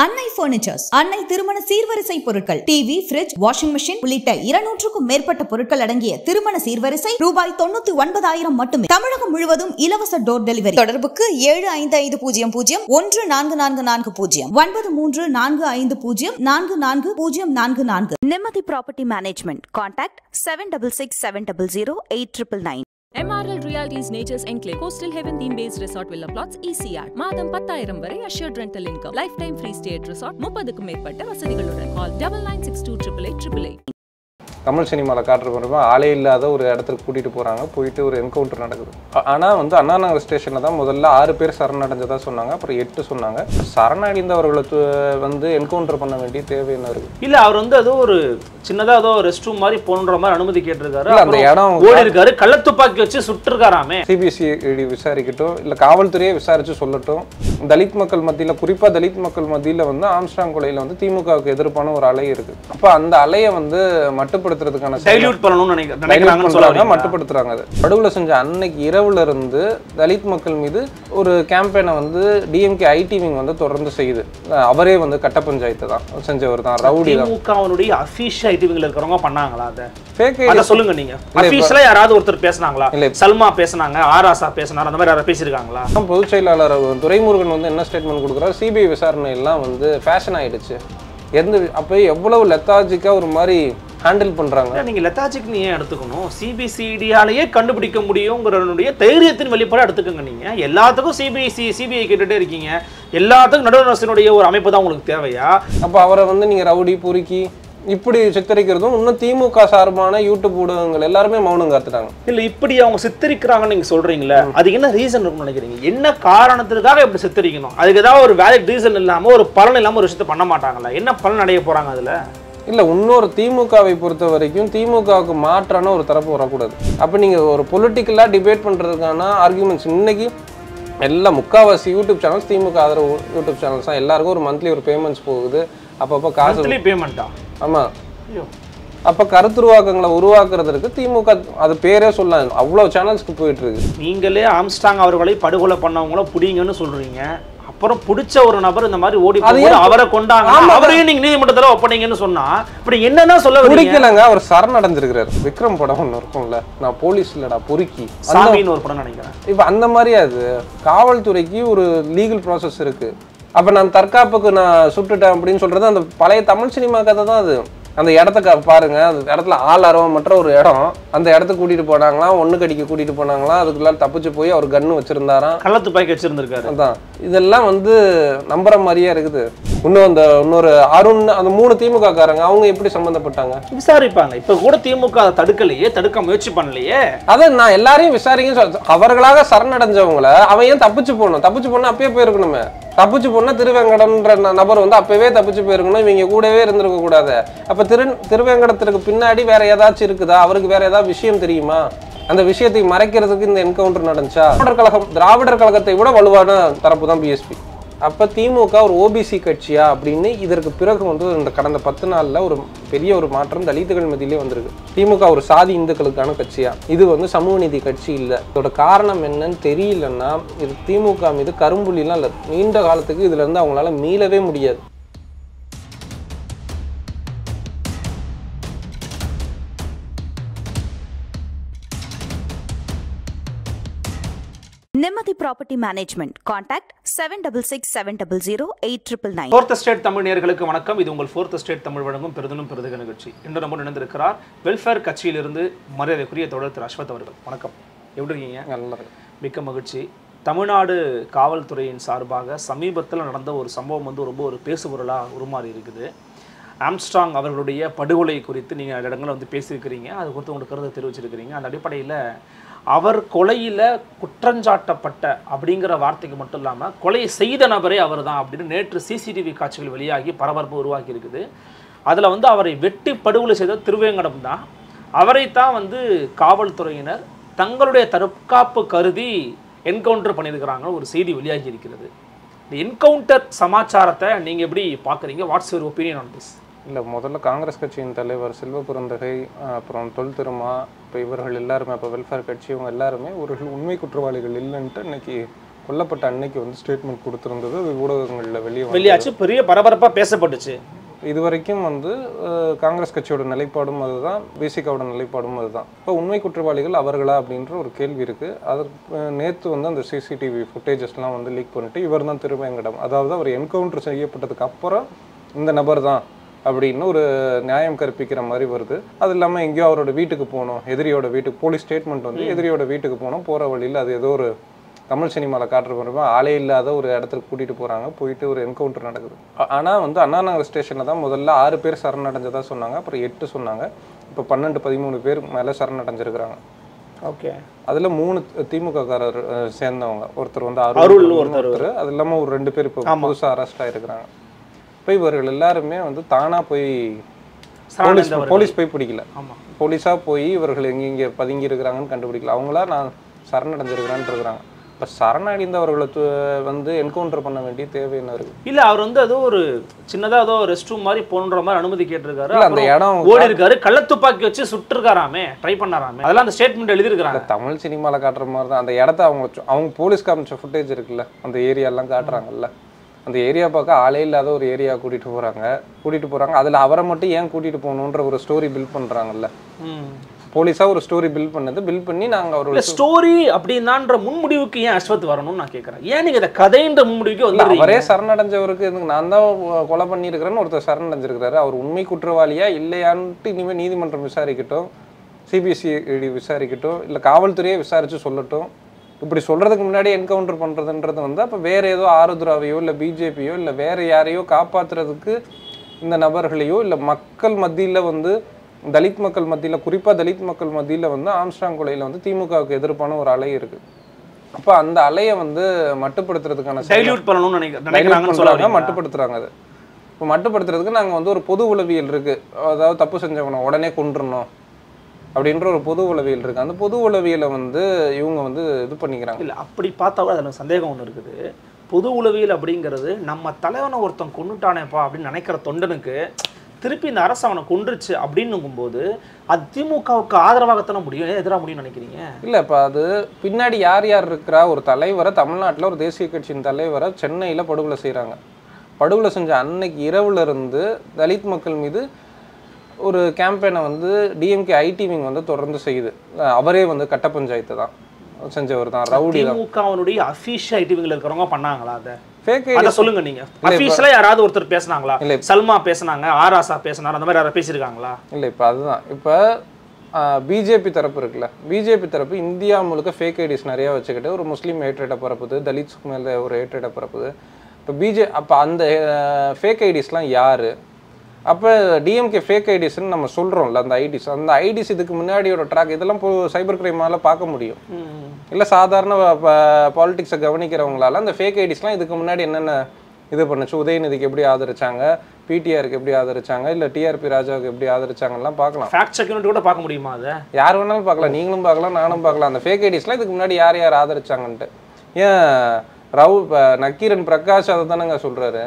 அன்னை பர்னிச்சர்ஸ் அன்னை திருமண சீர்வரிசை பொருட்கள் டிவி ஃபிரிட்ஜ் வாஷிங் மிஷின் உள்ளிட்ட இருநூற்றுக்கும் மேற்பட்ட பொருட்கள் அடங்கிய திருமண சீர்வரிசை ரூபாய் தொண்ணூத்தி ஒன்பதாயிரம் மட்டுமே தமிழகம் முழுவதும் இலவச டோர் டெலிவரி தொடர்புக்கு ஏழு ஐந்து ஐந்து பூஜ்ஜியம் பூஜ்ஜியம் ஒன்று நான்கு நான்கு நான்கு பூஜ்ஜியம் ஒன்பது மூன்று நான்கு ஐந்து பூஜ்ஜியம் நான்கு நான்கு பூஜ்ஜியம் நான்கு நான்கு Nimmathi property management contact seven double six seven double zero eight triple nine MRL Realties Nature's Enclave Coastal Heaven Theme Based Resort Villa Plots ECR மாதம் பத்தாயிரம் வரை assured rental income lifetime free stay at resort முப்பதுக்கும் மேற்பட்ட வசதிகளுடன் call double nine six two triple eight triple eight Tamil சினிமாவில் காட்டுற மாதிரி ஆளே இல்லாத ஒரு இடத்துக்கு கூட்டிகிட்டு போகிறாங்க போயிட்டு ஒரு என்கவுண்டர் நடக்குது ஆனால் வந்து அண்ணா நகர் ஸ்டேஷனில் தான் முதல்ல ஆறு பேர் சரணடைஞ்சதா சொன்னாங்க அப்புறம் எட்டு சொன்னாங்க சரணடைந்தவர்களை து- வந்து என்கவுண்டர் பண்ண வேண்டிய தேவை என்ன இருக்குது இல்ல அவர் வந்து ஏதோ ஒரு சின்னதா ஏதோ ரெஸ்ட் ரூம் மாதிரி போன்ற மாதிரி அனுமதி கேட்டிருக்காரு இல்ல, அந்த அப்புறம் இடம் ஓடி இருக்காரு கள்ளத்துப்பாக்கி வச்சு சுட்டிருக்காராமே சிபிஎஸ்சிஐடி விசாரிக்கட்டும் இல்லை காவல்துறையே விசாரித்து சொல்லட்டும் தலித் மக்கள் மத்தியில் குறிப்பாக தலித் மக்கள் மத்தியில் வந்து ஆம்ஸ்டாங் கொலையில் வந்து திமுகவுக்கு எதிர்ப்பான ஒரு அலை இருக்குது அப்போ அந்த அலையை வந்து மட்டுப்படுத்துறதுக்கான செயல் டைல்யூட் பண்ணணும்னு நினைக்க- டைலூட் நினைக்கிறாங்கன்னு சொல்ல பண்றாங்க வரீங்களா? மட்டுப்படுத்துறாங்க அது படுகொலை செஞ்ச அன்னைக்கு இரவுல இருந்து தலித் மக்கள் மீது ஒரு கேம்பெயினை வந்து டிஎம்கே ஐடி விங் வந்து தொடர்ந்து செய்யுது அஹ் அவரே வந்து கட்ட பஞ்சாயத்து தான் செஞ்சவர் தான் ரவுடி தான் திமுகவினுடைய அஃபீஷியல் ஐடிவிங்ல இருக்கிறவங்க பண்ணாங்களா அதை ஃபேக் அத சொல்லுங்க நீங்க அஃபீஷியலா யாராவது ஒருத்தர் பேசுனாங்களா இல்ல. சல்மா பேசுனாங்க ஆராசா பேசுனாரு அந்த மாதிரி யாராவது பேசியிருக்காங்களா பொதுச் செயலாளர் துரைமுருகன் வந்து என்ன ஸ்டேட்மெண்ட் கொடுக்குறாரு சிபிஐ விசாரணை எல்லாம் வந்து ஃபேஷன் ஆயிடுச்சு எந்த அப்போ எவ்வளவு லெத்தாஜிக்காக ஒரு மாதிரி ஹேண்டில் பண்றாங்க இல்ல, நீங்க லெத்தாஜிக் நீ ஏன் எடுத்துக்கணும் சிபிசிடியாலேயே கண்டுபிடிக்க முடியுங்கிறனுடைய தைரியத்தின் வெளிப்பாடு எடுத்துக்கோங்க நீங்க எல்லாத்துக்கும் சிபிஐசி சிபிஐ கேட்டுட்டே இருக்கீங்க எல்லாத்துக்கும் நடுவர் அரசினுடைய ஒரு அமைப்பு தான் உங்களுக்கு தேவையா அப்போ அவரை வந்து நீங்க ரவுடி பொறுக்கி இப்படி சித்தரிக்கிறதும் இன்னும் திமுக சார்பான யூடியூப் ஊடகங்கள் எல்லாருமே மௌனம் காத்துட்டாங்க இல்ல இப்படி அவங்க சித்தரிக்கிறாங்கன்னு நீங்க சொல்றீங்களே அதுக்கு என்ன ரீசன் இருக்கும்னு நினைக்கிறீங்க என்ன காரணத்துக்காக இப்படி சித்தரிக்கணும் அதுக்கு ஏதாவது ஒரு வேலிட் ரீசன் இல்லாம ஒரு பலன் இல்லாம ஒரு விஷயத்த பண்ண மாட்டாங்களா என்ன பலன் அடைய போறாங்க அதுல இல்ல இன்னொரு திமுகவை பொறுத்த வரைக்கும் திமுகவுக்கு மாற்றான ஒரு தரப்பு வரக்கூடாது அப்ப நீங்க ஒரு பொலிட்டிக்கலா டிபேட் பண்றதுக்கான ஆர்குமெண்ட்ஸ் இன்னைக்கு எல்லா முக்காவாசி யூடியூப் சேனல்ஸ் திமுக ஆதரவு யூடியூப் சேனல்ஸ் தான் எல்லாருக்கும் ஒரு மந்த்லி ஒரு பேமெண்ட்ஸ் போகுது அப்பப்போ காசு மந்த்லி பேமெண்ட்டா ஆமா அப்ப கருத்துருவாக்கங்களை உருவாக்குறதுக்கு திமுக அது பேரே சொல்லலாம் அவ்வளவு சேனல்ஸ்க்கு போயிட்டு இருக்கு நீங்களே ஆம்ஸ்டாங் அவர்களை படுகொலை பண்ணவங்கள புடிங்கன்னு சொல்றீங்க அப்புறம் பிடிச்ச ஒரு நபர் இந்த மாதிரி ஓடி அது போகும்போது ஏன் அவரை கொண்டாங்க ஆமா. அவரையும் நீங்க நீதிமன்றத்துல ஒப்படைங்கன்னு சொன்னா இப்படி என்னன்னா சொல்ல வரீங்க பிடிக்கலங்க அவர் சரணடைஞ்சிருக்கிறாரு விக்ரம் படம் ஒன்று இருக்கும்ல நான் போலீஸ் இல்லடா பொறுக்கி அந்த சாமின்னு ஒரு படம் நினைக்கிறேன் இப்போ அந்த மாதிரி அது காவல்துறைக்கு ஒரு லீகல் ப்ராசஸ் இருக்கு அப்போ நான் தற்காப்புக்கு நான் சுட்டுட்டேன் அப்படின்னு சொல்றது அந்த பழைய தமிழ் சினிமா கதை தான் அது அந்த இடத்த க- பாருங்க அந்த இடத்துல ஆள் மற்ற ஒரு இடம் அந்த இடத்துக்கு கூட்டிட்டு போனாங்களாம் ஒண்ணு கடிக்க கூட்டிட்டு போனாங்களாம் அதுக்குள்ள தப்பிச்சு போய் அவர் கன்னு வச்சிருந்தாராம் கள்ளத்து பாய்க்கு வச்சிருந்திருக்காரு அதான் இதெல்லாம் வந்து நம்புற மாதிரியே இருக்குது இன்னும் அந்த இன்னொரு அருண் அந்த மூணு திமுக காரங்க அவங்க எப்படி சம்மந்தப்பட்டாங்க விசாரிப்பாங்க இப்ப கூட திமுக அதை தடுக்கலையே தடுக்க முயற்சி பண்ணலையே அதான் நான் எல்லாரையும் விசாரிங்க சொல்~ அவர்களாக சரணடைஞ்சவங்கள அவன் ஏன் தப்பிச்சு போகணும் தப்பிச்சு போனா அப்பயே போயிருக்கணுமே தப்பிச்சு போனா திருவேங்கடம்ன்ற ந- நபர் வந்து அப்பவே தப்பிச்சு போயிருக்கணும் இவங்க கூடவே இருந்திருக்க கூடாது அப்ப திரு திருவேங்கடத்திற்கு பின்னாடி வேற ஏதாச்சும் இருக்குதா அவருக்கு வேற ஏதாவது விஷயம் தெரியுமா அந்த விஷயத்தை மறைக்கிறதுக்கு இந்த என்கவுண்டர் நடந்துச்சா திராவிடர் கழகம் திராவிடர் கழகத்தை விட வலுவான தரப்பு தான் பிஎஸ்பி அப்ப திமுக ஒரு ஓபிசி கட்சியா அப்படின்னு இதற்கு பிறகு வந்து இந்த கடந்த பத்து நாள்ல ஒரு பெரிய ஒரு மாற்றம் தலித்துகள் மத்தியிலே வந்திருக்கு திமுக ஒரு சாதி இந்துக்களுக்கான கட்சியா இது வந்து சமூக நீதி கட்சி இல்லை இதோட காரணம் என்னன்னு தெரியலன்னா இது திமுக மீது கரும்புள்ளிலாம் இல்லை நீண்ட காலத்துக்கு இதுல இருந்து அவங்களால மீளவே முடியாது Nimmathi property management contact seven double six seven double zero eight triple nine Fourth State Tamil நேயர்களுக்கு வணக்கம் இது உங்கள் ஃபோர்த் ஸ்டேட் தமிழ் வழங்கும் பெருதனும் பெருதுக நிகழ்ச்சி இன்று நம்ம இணைந்திருக்கிறார் வெல்ஃபேர் கட்சியிலிருந்து மரியாதைக்குரிய தொடர் திரு அஸ்வத் அவர்கள் வணக்கம் எப்படி இருக்கீங்க நல்லா இருக்கு மிக்க மகிழ்ச்சி தமிழ்நாடு காவல்துறையின் சார்பாக சமீபத்தில் நடந்த ஒரு சம்பவம் வந்து ரொம்ப ஒரு பேசுபொருளாக உருமாறி இருக்குது ஆம்ஸ்ட்ராங் அவர்களுடைய படுகொலை குறித்து நீங்கள் அந்த இடங்களில் வந்து பேசியிருக்கிறீங்க அது குறித்து உங்களுக்கு கருத்தை தெரிவிச்சிருக்கிறீங்க அந்த அடிப்படையில் அவர் கொலையில் குற்றஞ்சாட்டப்பட்ட அப்படிங்கிற வார்த்தைக்கு மட்டும் இல்லாமல் கொலை செய்த நபரே அவர் தான் அப்படின்னு நேற்று சிசிடிவி காட்சிகள் வெளியாகி பரபரப்பு உருவாக்கி இருக்குது அதில் வந்து அவரை வெட்டி படுகொலை செய்த திருவேங்கடம் தான் அவரைத்தான் வந்து காவல்துறையினர் தங்களுடைய தற்காப்பு கருதி என்கவுண்டர் பண்ணியிருக்கிறாங்க ஒரு செய்தி வெளியாகி இருக்கிறது இந்த என்கவுண்டர் சமாச்சாரத்தை நீங்கள் எப்படி பார்க்குறீங்க what's your opinion on this இல்லை முதல்ல காங்கிரஸ் கட்சியின் தலைவர் செல்வ பெருந்தகை அஹ் அப்புறம் தொல் திருமா இப்போ இவர்கள் எல்லாருமே இப்போ வெல்ஃபேர் கட்சி இவங்க எல்லாருமே ஒரு உண்மை குற்றவாளிகள் இல்லைன்ட்டு இன்னைக்கு கொல்லப்பட்ட அன்னைக்கு வந்து ஸ்டேட்மெண்ட் கொடுத்திருந்தது அது ஊடகங்களில் வெளியே வந்து- வெளியாச்சு பெரிய பரபரப்பா பேசப்பட்டுச்சு இதுவரைக்கும் வந்து அஹ், காங்கிரஸ் கட்சியோட நிலைப்பாடும் அதுதான் பிசிகாவோட நிலைப்பாடும் அதுதான் இப்போ உண்மை குற்றவாளிகள் அவர்களா அப்படின்ற ஒரு கேள்வி இருக்கு அதற்கு நேற்று வந்து அந்த சிசிடிவி ஃபுட்டேஜஸ்லாம் வந்து லீக் பண்ணிட்டு இவர் தான் திருவேங்கடம் அதாவது அவர் என்கவுண்டர் செய்யப்பட்டதுக்கு அப்புறம் இந்த நபர் தான் அப்படின்னு ஒரு நியாயம் கற்பிக்கிற மாதிரி வருது அது இல்லாமல் எங்கேயோ அவரோட வீட்டுக்கு போகணும் எதிரியோட வீட்டுக்கு போலீஸ் ஸ்டேட்மெண்ட் வந்து எதிரியோட வீட்டுக்கு போனோம் போகிற வழியில் அது ஏதோ ஒரு தமிழ் சினிமாவில் காட்டுற மாதிரி ஆளே இல்லாத ஒரு இடத்துக்கு கூட்டிகிட்டு போகிறாங்க போயிட்டு ஒரு என்கவுண்டர் நடக்குது ஆனால் வந்து அண்ணா நகர் ஸ்டேஷனில் தான் முதல்ல ஆறு பேர் சரணடைஞ்சதா சொன்னாங்க அப்புறம் எட்டு சொன்னாங்க இப்போ பன்னெண்டு பதிமூணு பேர் மேலே சரணடைஞ்சிருக்கிறாங்க ஓகே அதில் மூணு திமுக காரர் அஹ், சேர்ந்தவங்க ஒருத்தர் வந்து அருள் அருள் ஒருத்தர். ஒருத்தர் அது இல்லாமல் ஒரு ரெண்டு பேர் இப்போ ஆமா. புதுசாக அரெஸ்ட் ஆயிருக்கிறாங்க இப்போ இவர்கள் எல்லாருமே வந்து தானாக போய் போலீஸ் சரணடைந்தவர்கள். போலீஸ் போய் பிடிக்கல ஆமா போலீஸாக போய் இவர்கள் எங்க இங்கே பதுங்கி இருக்கிறாங்கன்னு கண்டுபிடிக்கல அவங்களா நான் சரணடைஞ்சிருக்கிறான்னு இருக்கிறாங்க இப்போ சரணடைந்தவர்களை து- வந்து என்கவுண்டர் பண்ண வேண்டிய தேவை என்ன இருக்கு இல்ல அவர் வந்து ஏதோ ஒரு சின்னதா ஏதோ ரெஸ்ட் ரூம் மாதிரி போன்ற மாதிரி அனுமதி கேட்டிருக்காரு இல்ல, அந்த அப்புறம் இடம் ஓடி இருக்காரு கள்ளத்துப்பாக்கி வச்சு சுட்டிருக்காராமே ட்ரை பண்ணாராமே அதெல்லாம் அந்த ஸ்டேட்மெண்ட் எழுதிருக்காங்க தமிழ் சினிமாவில் காட்டுற மாதிரி தான் அந்த இடத்த அவங்க சு- அவங்க போலீஸ் காமிச்ச ஃபுட்டேஜ் இருக்குல்ல அந்த ஏரியாலாம் காட்டுறாங்கல்ல அந்த ஏரியா பார்க்க ஆளே இல்லாத ஒரு ஏரியா கூட்டிட்டு போறாங்க கூட்டிட்டு போறாங்க அதுல அவரை மட்டும் ஏன் கூட்டிட்டு போகணுன்ற ஒரு ஸ்டோரி பில்ட் பண்றாங்கல்ல போலீஸா ஒரு ஸ்டோரி பில்ட் பண்ணது பில்ட் பண்ணி நாங்க இல்ல அவரோட ஸ்டோரி அப்படின்னான்ற முன்முடிவுக்கு ஏன் அஸ்வத் வரணும்னு நான் கேக்குறேன் ஏன் நீங்க இந்த கதைன்ற முன்முடிவுக்கு இல்ல, வந்து அவரே சரணடைஞ்சவருக்கு இதுக்கு நான் தான் கொலை பண்ணியிருக்கிறேன்னு ஒருத்தர் சரணடைஞ்சிருக்கிறாரு அவர் உண்மை குற்றவாளியா இல்லையான்ட்டு இனிமேல் நீதிமன்றம் விசாரிக்கட்டும் சிபிஎஸ்சிஐடி விசாரிக்கட்டும் இல்லை காவல்துறையே விசாரிச்சு சொல்லட்டும் இப்படி சொல்றதுக்கு முன்னாடி என்கவுண்டர் பண்றதுன்றது வந்து அப்போ வேற ஏதோ ஆருத்ராவையோ இல்லை பிஜேபியோ இல்லை வேற யாரையோ காப்பாத்துறதுக்கு இந்த நபர்களையோ இல்லை மக்கள் மத்தியில வந்து தலித் மக்கள் மத்தியில குறிப்பா தலித் மக்கள் மத்தியில வந்து ஆம்ஸ்டாங் கொலையில வந்து திமுகவுக்கு எதிர்ப்பான ஒரு அலை இருக்கு அப்போ அந்த அலையை வந்து மட்டுப்படுத்துறதுக்கான செயல் டைல்யூட் பண்ணணும்னு நினைக்க- டைலூட் நினைக்கிறாங்கன்னு பண்றாங்க சொல்லுவாங்க மட்டுப்படுத்துறாங்க அது இப்போ மட்டுப்படுத்துறதுக்கு நாங்க வந்து ஒரு பொது உளவியல் இருக்கு அதாவது தப்பு செஞ்சவனை உடனே கொண்டுறணும் அப்படின்ற ஒரு பொது உளவியல் இருக்கு அந்த பொது உளவியலை வந்து இவங்க வந்து இது பண்ணிக்கிறாங்க இல்ல அப்படி பார்த்தா கூட எனக்கு சந்தேகம் ஒண்ணு இருக்குது பொது உளவியல் அப்படிங்கிறது நம்ம தலைவனை ஒருத்தன் கொண்டுட்டானேப்பா அப்படின்னு நினைக்கிற தொண்டனுக்கு திருப்பி இந்த அரசு அவனை கொன்றுச்சு அப்படின்னுங்கும்போது அது திமுகவுக்கு ஆதரவாகத்தானே முடியும் ஏன் எதிராக முடியும்னு நினைக்கிறீங்க இல்ல இப்ப அது பின்னாடி யார் யார் இருக்கிறா ஒரு தலைவரை தமிழ்நாட்டுல ஒரு தேசிய கட்சியின் தலைவரை சென்னையில படுகொலை செய்றாங்க படுகொலை செஞ்ச அன்னைக்கு இரவுல இருந்து தலித் மக்கள் மீது ஒரு கேம்பெயினை வந்து டிஎம்கே ஐடி விங் வந்து தொடர்ந்து செய்யுது அஹ் அவரே வந்து கட்ட பஞ்சாயத்து தான் செஞ்சவர் தான் ரவுடி தான் திமுகவினுடைய அஃபீஷியல் ஐடிவிங்கில் இருக்கிறவங்க பண்ணாங்களா அதை ஃபேக் அதை சொல்லுங்க நீங்க அஃபீஷியலா யாராவது ஒருத்தர் பேசுனாங்களா இல்ல. சல்மா பேசுனாங்க ஆராசா பேசுனாரு அந்த மாதிரி யாராவது பேசியிருக்காங்களா இல்லை இப்போ அதுதான் இப்போ பிஜேபி தரப்பு இருக்குல்ல பிஜேபி தரப்பு இந்தியா முழுக்க ஃபேக் ஐடிஸ் நிறையா வச்சுக்கிட்டு ஒரு முஸ்லீம் ஏற்றேட்டை பரப்புது தலித்ஸ் மேலே ஒரு ஏற்றேட்டை பரப்புது இப்போ பிஜே அப்போ அந்த ஃபேக் ஐடிஸ்லாம் யார் அப்போ டிஎம்கே ஃபேக் ஐடிஸ்ன்னு நம்ம சொல்கிறோம்ல அந்த ஐடிஸ் அந்த ஐடிஸ் இதுக்கு முன்னாடியோட ட்ராக் இதெல்லாம் இப்போ சைபர் கிரைமால பார்க்க முடியும் இல்லை சாதாரண பாலிடிக்ஸை கவனிக்கிறவங்களால அந்த ஃபேக் ஐடிஸ்லாம் இதுக்கு முன்னாடி என்னென்ன இது பண்ணுச்சு உதயநிதிக்கு எப்படி ஆதரிச்சாங்க பிடிஆருக்கு எப்படி ஆதரிச்சாங்க இல்லை டிஆர்பி ராஜாவுக்கு எப்படி ஆதரிச்சாங்கலாம் பார்க்கலாம் ஃபேக்ட் செக் யூனிட் கூட பார்க்க முடியுமா அதை யார் வேணாலும் பார்க்கலாம் நீங்களும் பார்க்கலாம் நானும் பார்க்கலாம் அந்த ஃபேக் ஐடிஸ்லாம் இதுக்கு முன்னாடி யார் யார் ஆதரிச்சாங்கன்ட்டு ஏன் ரவு இப்ப நக்கீரன் பிரகாஷ் அதை தானேங்க சொல்றாரு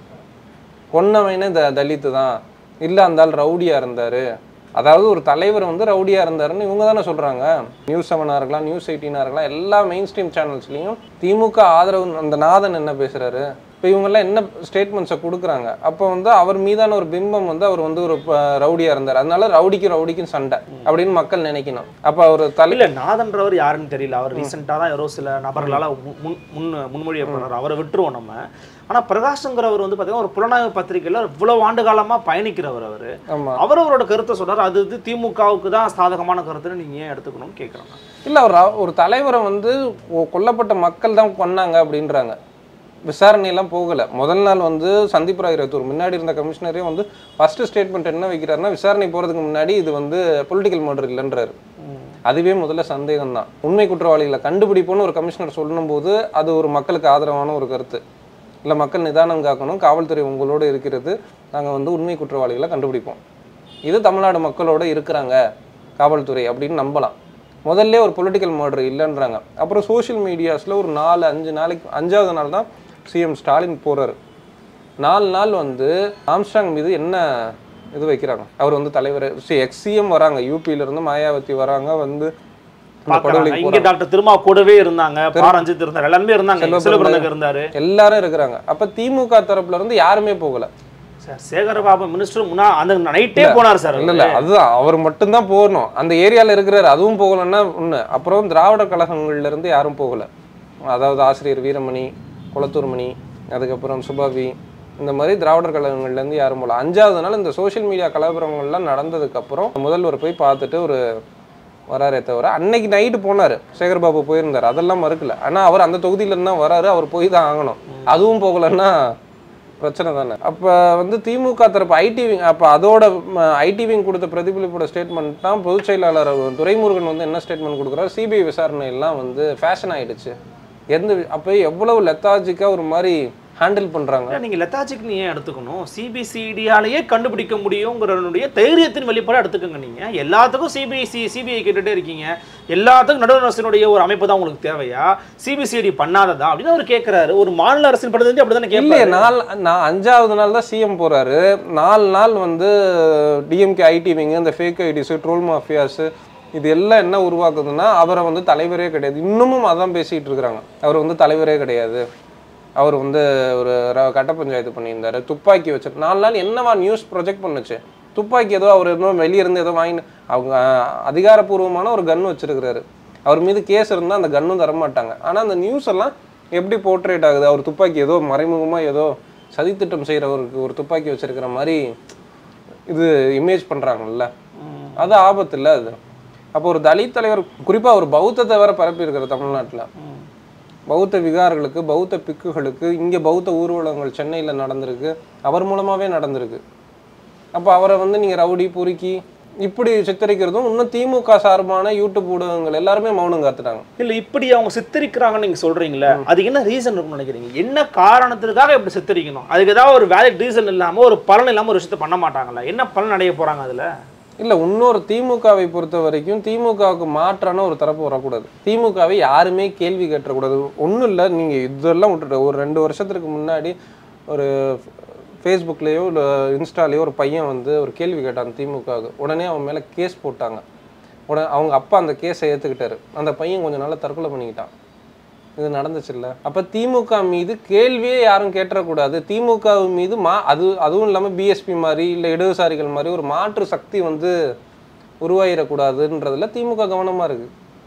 கொன்னவனே த தலித்து தான் இல்லை அந்த ஆள் ரவுடியா இருந்தாரு அதாவது ஒரு தலைவர் வந்து ரவுடியா இருந்தாருன்னு இவங்க தானே சொல்றாங்க நியூஸ் செவனா இருக்கலாம் நியூஸ் எயிட்டீனா இருக்கலாம் எல்லா மெயின் ஸ்ட்ரீம் சேனல்ஸ்லயும் திமுக ஆதரவு அந்த நாதன் என்ன பேசுறாரு இப்போ இவங்கெல்லாம் என்ன ஸ்டேட்மெண்ட்ஸை கொடுக்குறாங்க அப்போ வந்து அவர் மீதான ஒரு பிம்பம் வந்து அவர் வந்து ஒரு ப- ரவுடியா இருந்தார் அதனால ரவுடிக்கும் ரவுடிக்கும் சண்டை அப்படின்னு மக்கள் நினைக்கணும் அப்போ அவர் தலை இல்ல நாதன்றவர் யாருன்னு தெரியல அவர் ரீசெண்டாக தான் யாரோ சில நபர்களால முன் முன் முன் முன்மொழியப்படுறாரு அவரை விட்டுருவோம் நம்ம ஆனா பிரகாஷ்ங்கிறவர் வந்து பாத்தீங்கன்னா ஒரு புலனாய்வு பத்திரிகையில இவ்வளவு ஆண்டு காலமா பயணிக்கிறவர் அவரு ஆமா அவர் அவரோட கருத்தை சொல்றாரு அது இது திமுகவுக்கு தான் சாதகமான கருத்துன்னு நீங்க ஏன் எடுத்துக்கணும்னு கேட்குறாங்க இல்ல ஒரு ர- ஒரு தலைவரை வந்து கொ- கொல்லப்பட்ட மக்கள் தான் கொன்னாங்க அப்படின்றாங்க விசாரணை எல்லாம் போகல முதல் நாள் வந்து சந்தீப் ராய் ரத்தூர் முன்னாடி இருந்த கமிஷனரே வந்து ஃபர்ஸ்ட் ஸ்டேட்மெண்ட் என்ன வைக்கிறாருன்னா விசாரணை போறதுக்கு முன்னாடி இது வந்து பொலிட்டிக்கல் மர்டர் இல்லைன்றாரு அதுவே முதல்ல சந்தேகம் தான் உண்மை குற்றவாளிகளை கண்டுபிடிப்போம்னு ஒரு கமிஷனர் சொல்லும்போது அது ஒரு மக்களுக்கு ஆதரவான ஒரு கருத்து இல்லை மக்கள் நிதானம் காக்கணும் காவல்துறை உங்களோட இருக்கிறது நாங்கள் வந்து உண்மை குற்றவாளிகளை கண்டுபிடிப்போம் இது தமிழ்நாடு மக்களோட இருக்கிறாங்க காவல்துறை அப்படின்னு நம்பலாம் முதல்ல ஒரு பொலிட்டிக்கல் மர்டர் இல்லைன்றாங்க அப்புறம் சோஷியல் மீடியாஸில் ஒரு நாலு அஞ்சு நாளைக்கு அஞ்சாவது நாள் தான் சிஎம் ஸ்டாலின் போறாரு நாலு நாள் வந்து ஆம்ஸ்டாங் மீது என்ன இது வைக்கிறாங்க அவர் வந்து தலைவர் எக்ஸிஎம் வராங்க யூபியில இருந்து மாயாவதி வராங்க வந்து இந்த பார்க்கறாங்க. படுகொலைக்கு இங்க டாக்டர் திருமா கூடவே இருந்தாங்க பா ரஞ்சித் இருந்தார் எல்லாருமே இருந்தாங்க செல்வ செல்வபிரந்தகர் இருந்தாரு எல்லாரும் இருக்கிறாங்க அப்ப திமுக தரப்புல இருந்து யாருமே போகல சார் சேகரபாபு மினிஸ்டர் முன்னா அந்த நைட்டே போனார் சார் இல்ல இல்ல அதுதான் அவர் மட்டும்தான் போகணும் அந்த ஏரியால இருக்கிறாரு அதுவும் போகலன்னா ஒண்ணு அப்புறம் திராவிட கழகங்கள்ல இருந்து யாரும் போகல அதாவது ஆசிரியர் வீரமணி குளத்தூர் மணி அதுக்கப்புறம் சுபாவி இந்த மாதிரி திராவிடர் கழகங்கள்ல இருந்து யாரும் போகல அஞ்சாவது நாள் இந்த சோஷியல் மீடியா கலவரங்கள்லாம் நடந்ததுக்கு அப்புறம் முதல்வர் போய் பார்த்துட்டு ஒரு வராரே தவிர அன்னைக்கு நைட்டு போனாரு சேகர்பாபு போயிருந்தார் அதெல்லாம் மறுக்கல ஆனா அவர் அந்த தொகுதியில இருந்தா வராரு அவர் போய் தான் ஆகணும் அதுவும் போகலன்னா பிரச்சனை தானே அப்போ வந்து திமுக தரப்பு ஐடி விங் அப்போ அதோட ஐடி விங் கொடுத்த பிரதிபலிப்போட ஸ்டேட்மெண்ட் தான் பொதுச் செயலாளர் துரைமுருகன் வந்து என்ன ஸ்டேட்மெண்ட் கொடுக்குறாரு சிபிஐ விசாரணை எல்லாம் வந்து ஃபேஷன் ஆயிடுச்சு எந்த அப்போ எவ்வளவு லெத்தாஜிக்காக ஒரு மாதிரி ஹேண்டில் பண்ணுறாங்க இல்ல, நீங்க லெத்தாஜிக் நீ ஏன் எடுத்துக்கணும் சிபிசிடியாலேயே கண்டுபிடிக்க முடியுங்கிறனுடைய தைரியத்தின் வெளிப்பாடு எடுத்துக்கோங்க நீங்க எல்லாத்துக்கும் சிபிசி சிபிஐ கேட்டுட்டே இருக்கீங்க எல்லாத்துக்கும் நடுவர் அரசினுடைய ஒரு அமைப்பு தான் உங்களுக்கு தேவையா சிபிசிஐடி பண்ணாததா அப்படின்னு அவர் கேட்கிறாரு ஒரு மாநில அரசின் பிரதிநிதி அப்படிதானே இல்லையே கேட்பாரு நாள் நான் அஞ்சாவது நாள் தான் சிஎம் போறாரு நாலு நாள் வந்து டிஎம்கே ஐடி விங் இந்த ஃபேக் ஐடிஸு ட்ரோல் மாஃபியாஸு இது எல்லாம் என்ன உருவாக்குதுன்னா அவரை வந்து தலைவரே கிடையாது இன்னமும் அதான் பேசிட்டு இருக்கிறாங்க அவர் வந்து தலைவரே கிடையாது அவர் வந்து ஒரு ர- கட்ட பஞ்சாயத்து பண்ணியிருந்தாரு துப்பாக்கி வச்சு நாலு நாள் என்னவா நியூஸ் ப்ரொஜெக்ட் பண்ணுச்சு துப்பாக்கி ஏதோ அவர் இன்னும் வெளிய இருந்து ஏதோ வாங்கி அவங்க அதிகாரப்பூர்வமான ஒரு கன் வச்சிருக்கிறாரு அவர் மீது கேஸ் இருந்தால் அந்த கன்னும் தர மாட்டாங்க ஆனால் அந்த நியூஸ் எல்லாம் எப்படி போர்ட்ரேட் ஆகுது அவர் துப்பாக்கி ஏதோ மறைமுகமாக ஏதோ சதித்திட்டம் செய்கிறவருக்கு ஒரு துப்பாக்கி வச்சிருக்கிற மாதிரி இது இமேஜ் பண்ணுறாங்கல்ல அது ஆபத்து இல்லை அது அப்போ ஒரு தலித் தலைவர் குறிப்பாக ஒரு பௌத்தத்தை வேற பரப்பி இருக்கிற தமிழ்நாட்டில் பௌத்த விகார்களுக்கு பௌத்த பிக்குகளுக்கு இங்கே பௌத்த ஊர்வலங்கள் சென்னையில் நடந்திருக்கு அவர் மூலமாகவே நடந்திருக்கு அப்போ அவரை வந்து நீங்கள் ரவுடி பொறுக்கி இப்படி சித்தரிக்கிறதும் இன்னும் திமுக சார்பான யூடியூப் ஊடகங்கள் எல்லாருமே மௌனம் காத்துட்டாங்க இல்ல இப்படி அவங்க சித்தரிக்கிறாங்கன்னு நீங்க சொல்றீங்களே அதுக்கு என்ன ரீசன் இருக்கும்னு நினைக்கிறீங்க என்ன காரணத்துக்காக இப்படி சித்தரிக்கணும் அதுக்கு ஏதாவது ஒரு வேலிட் ரீசன் இல்லாம ஒரு பலன் இல்லாம ஒரு விஷயத்த பண்ண மாட்டாங்களா என்ன பலன் அடைய போறாங்க அதுல இல்லை இன்னொரு திமுகவை பொறுத்த வரைக்கும் திமுகவுக்கு மாற்றான ஒரு தரப்பு வரக்கூடாது திமுகவை யாருமே கேள்வி கேட்டக்கூடாது ஒன்றும் இல்லை நீங்கள் இதெல்லாம் விட்டுட்டு ஒரு ரெண்டு வருஷத்துக்கு முன்னாடி ஒரு ஃபேஸ்புக்லேயோ இல்லை இன்ஸ்டாலேயோ ஒரு பையன் வந்து ஒரு கேள்வி கேட்டான் திமுகவுக்கு உடனே அவன் மேலே கேஸ் போட்டாங்க உடனே அவங்க அப்பா அந்த கேஸை ஏற்றுக்கிட்டாரு அந்த பையன் கொஞ்ச நாள்ல தற்கொலை பண்ணிக்கிட்டான் இது நடந்துச்சுல்ல அப்போ திமுக மீது கேள்வியே யாரும் கேட்டுறக்கூடாது திமுக மீது மா அது அதுவும் இல்லாமல் பிஎஸ்பி மாதிரி இல்லை இடதுசாரிகள் மாதிரி ஒரு மாற்று சக்தி வந்து உருவாயிடக்கூடாதுன்றதுல திமுக கவனமாக இருக்கு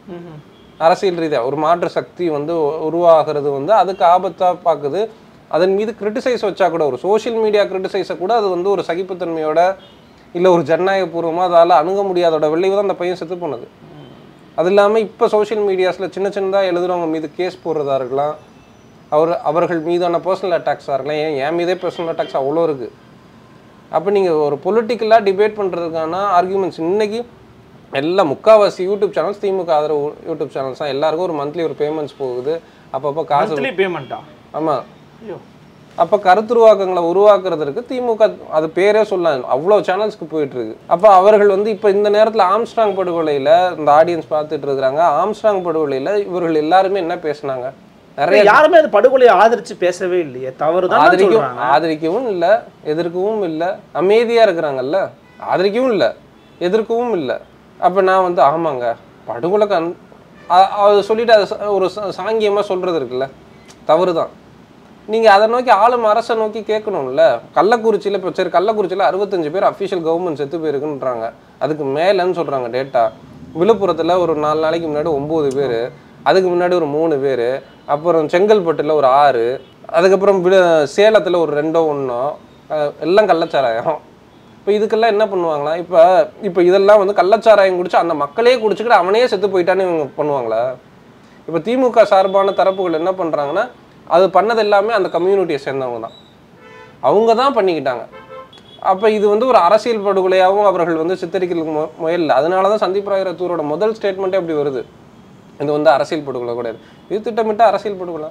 அரசியல் ரீதியாக ஒரு மாற்று சக்தி வந்து உ- உருவாகிறது வந்து அதுக்கு ஆபத்தாக பார்க்குது அதன் மீது கிரிட்டிசைஸ் வச்சா கூட ஒரு சோஷியல் மீடியா கிரிட்டிசைஸை கூட அது வந்து ஒரு சகிப்புத்தன்மையோட இல்லை ஒரு ஜனநாயகபூர்வமாக அதால் அணுக முடியாதோட விளைவு தான் அந்த பையன் செத்து போனது அது இல்லாமல் இப்போ சோஷியல் மீடியாஸில் சின்ன சின்னதாக எழுதுறவங்க மீது கேஸ் போடுறதா இருக்கலாம் அவர் அவர்கள் மீதான பர்சனல் அட்டாக்ஸாக இருக்கலாம் ஏன் என் மீதே பர்சனல் அட்டாக்ஸ் அவ்வளோ இருக்குது அப்போ நீங்கள் ஒரு பொலிட்டிக்கலாக டிபேட் பண்ணுறதுக்கான ஆர்குமெண்ட்ஸ் இன்னைக்கு எல்லா முக்காவாசி யூடியூப் சேனல்ஸ் திமுக ஆதரவு யூடியூப் சேனல்ஸ் தான் எல்லாருக்கும் ஒரு மந்த்லி ஒரு பேமெண்ட்ஸ் போகுது அப்பப்போ காசு மந்த்லி பேமெண்ட்டா ஆமாம் ஐயோ அப்போ கருத்துருவாக்கங்களை உருவாக்குறதுக்கு திமுக அது பேரே சொல்லலாம் அவ்வளோ சேனல்ஸ்க்கு போயிட்டு இருக்கு அப்போ அவர்கள் வந்து இப்போ இந்த நேரத்தில் ஆம்ஸ்ட்ராங் படுகொலையில் இந்த ஆடியன்ஸ் பார்த்துட்டு இருக்கிறாங்க ஆம்ஸ்ட்ராங் படுகொலையில் இவர்கள் எல்லாருமே என்ன பேசுனாங்க நிறைய யாருமே அது படுகொலையை ஆதரிச்சு பேசவே இல்லையே தவறுதான் ஆதரிக்கவும் சொல்றாங்க ஆதரிக்கவும் இல்லை எதிர்க்கவும் இல்லை அமைதியாக இருக்கிறாங்கல்ல ஆதரிக்கவும் இல்லை எதிர்க்கவும் இல்லை அப்போ நான் வந்து ஆமாங்க படுகொலை கண் அ- அது சொல்லிட்டு அது ச- ஒரு ச- சாங்கியமா சொல்றது இருக்குல்ல தவறு தான் நீங்கள் அதை நோக்கி ஆளும் அரசை நோக்கி கேட்கணும்ல கள்ளக்குறிச்சியில் இப்போ சரி கள்ளக்குறிச்சியில் அறுபத்தஞ்சு பேர் அஃபிஷியல் கவர்மெண்ட் செத்து போயிருக்குன்றாங்க அதுக்கு மேலேன்னு சொல்கிறாங்க டேட்டா விழுப்புரத்தில் ஒரு நாலு நாளைக்கு முன்னாடி ஒம்பது பேர் அதுக்கு முன்னாடி ஒரு மூணு பேர் அப்புறம் செங்கல்பட்டில் ஒரு ஆறு அதுக்கப்புறம் விழு சேலத்தில் ஒரு ரெண்டோ ஒன்றோ எல்லாம் கள்ளச்சாராயம் இப்போ இதுக்கெல்லாம் என்ன பண்ணுவாங்களா இப்போ இப்போ இதெல்லாம் வந்து கள்ளச்சாராயம் குடிச்சு அந்த மக்களே குடிச்சுக்கிட்டு அவனே செத்து போயிட்டான்னு இவங்க பண்ணுவாங்களா இப்போ திமுக சார்பான தரப்புகள் என்ன பண்ணுறாங்கன்னா அது பண்ணது எல்லாமே அந்த கம்யூனிட்டியை சேர்ந்தவங்க தான் அவங்க தான் பண்ணிக்கிட்டாங்க அப்போ இது வந்து ஒரு அரசியல் படுகொலையாகவும் அவர்கள் வந்து சித்தரிக்கிறதுக்கு மு முயல்ல அதனால தான் சந்தீப் ராய் ரத்தூரோட முதல் ஸ்டேட்மெண்ட்டே அப்படி வருது இது வந்து அரசியல் படுகொலை கிடையாது இது திட்டமிட்ட அரசியல் படுகொலை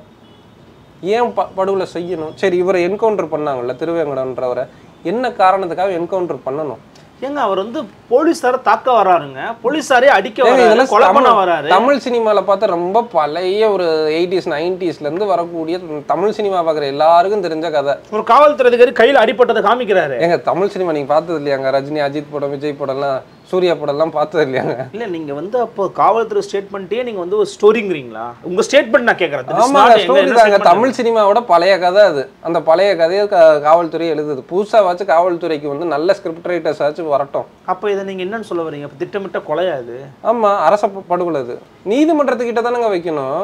ஏன் ப படுகொலை செய்யணும் சரி இவரை என்கவுண்டர் பண்ணாங்கல்ல திருவேங்கடன்றவரை என்ன காரணத்துக்காக என்கவுண்டர் பண்ணணும் ஏங்க அவர் வந்து போலீஸார தாக்க வராருங்க போலீஸாரே அடிக்க ஏங்க, வராரு இதெல்லாம் கொலை பண்ண தமிழ்- வராரு தமிழ் சினிமால பார்த்தா ரொம்ப பழைய ஒரு எயிட்டிஸ் நைன்டிஸ்ல இருந்து வரக்கூடிய தமிழ் சினிமா பார்க்குற எல்லாருக்கும் தெரிஞ்ச கதை ஒரு காவல்துறை அதிகாரி கையில அடிபட்டதை காமிக்கிறாரு ஏங்க தமிழ் சினிமா நீங்க பார்த்தது இல்லையாங்க ரஜினி அஜித் படம் விஜய் படம்லாம் சூர்யா படம்லாம் பார்த்தது இல்லையாங்க இல்ல நீங்க வந்து அப்போ காவல்துறை ஸ்டேட்மெண்ட்டே நீங்க வந்து ஒரு ஸ்டோரிங்கிறீங்களா உங்க ஸ்டேட்மெண்ட் நான் கேக்குறேன் ஆமாங்க ஸ்டோரி தாங்க தமிழ் சினிமாவோட பழைய கதை அது அந்த பழைய கதையை கா- காவல்துறை எழுதுது புதுசாவாச்சும் காவல்துறைக்கு வந்து நல்ல ஸ்கிரிப்ட் ரைட்டர்ஸ் ஆச்சும் வரட்டும் அப்போ இதை நீங்க என்னன்னு சொல்ல வரீங்க அப்ப திட்டமிட்ட கொலையா இது ஆமா அரச ப- படுகொலை அது நீதிமன்றத்துக்கிட்ட தானங்க வைக்கணும்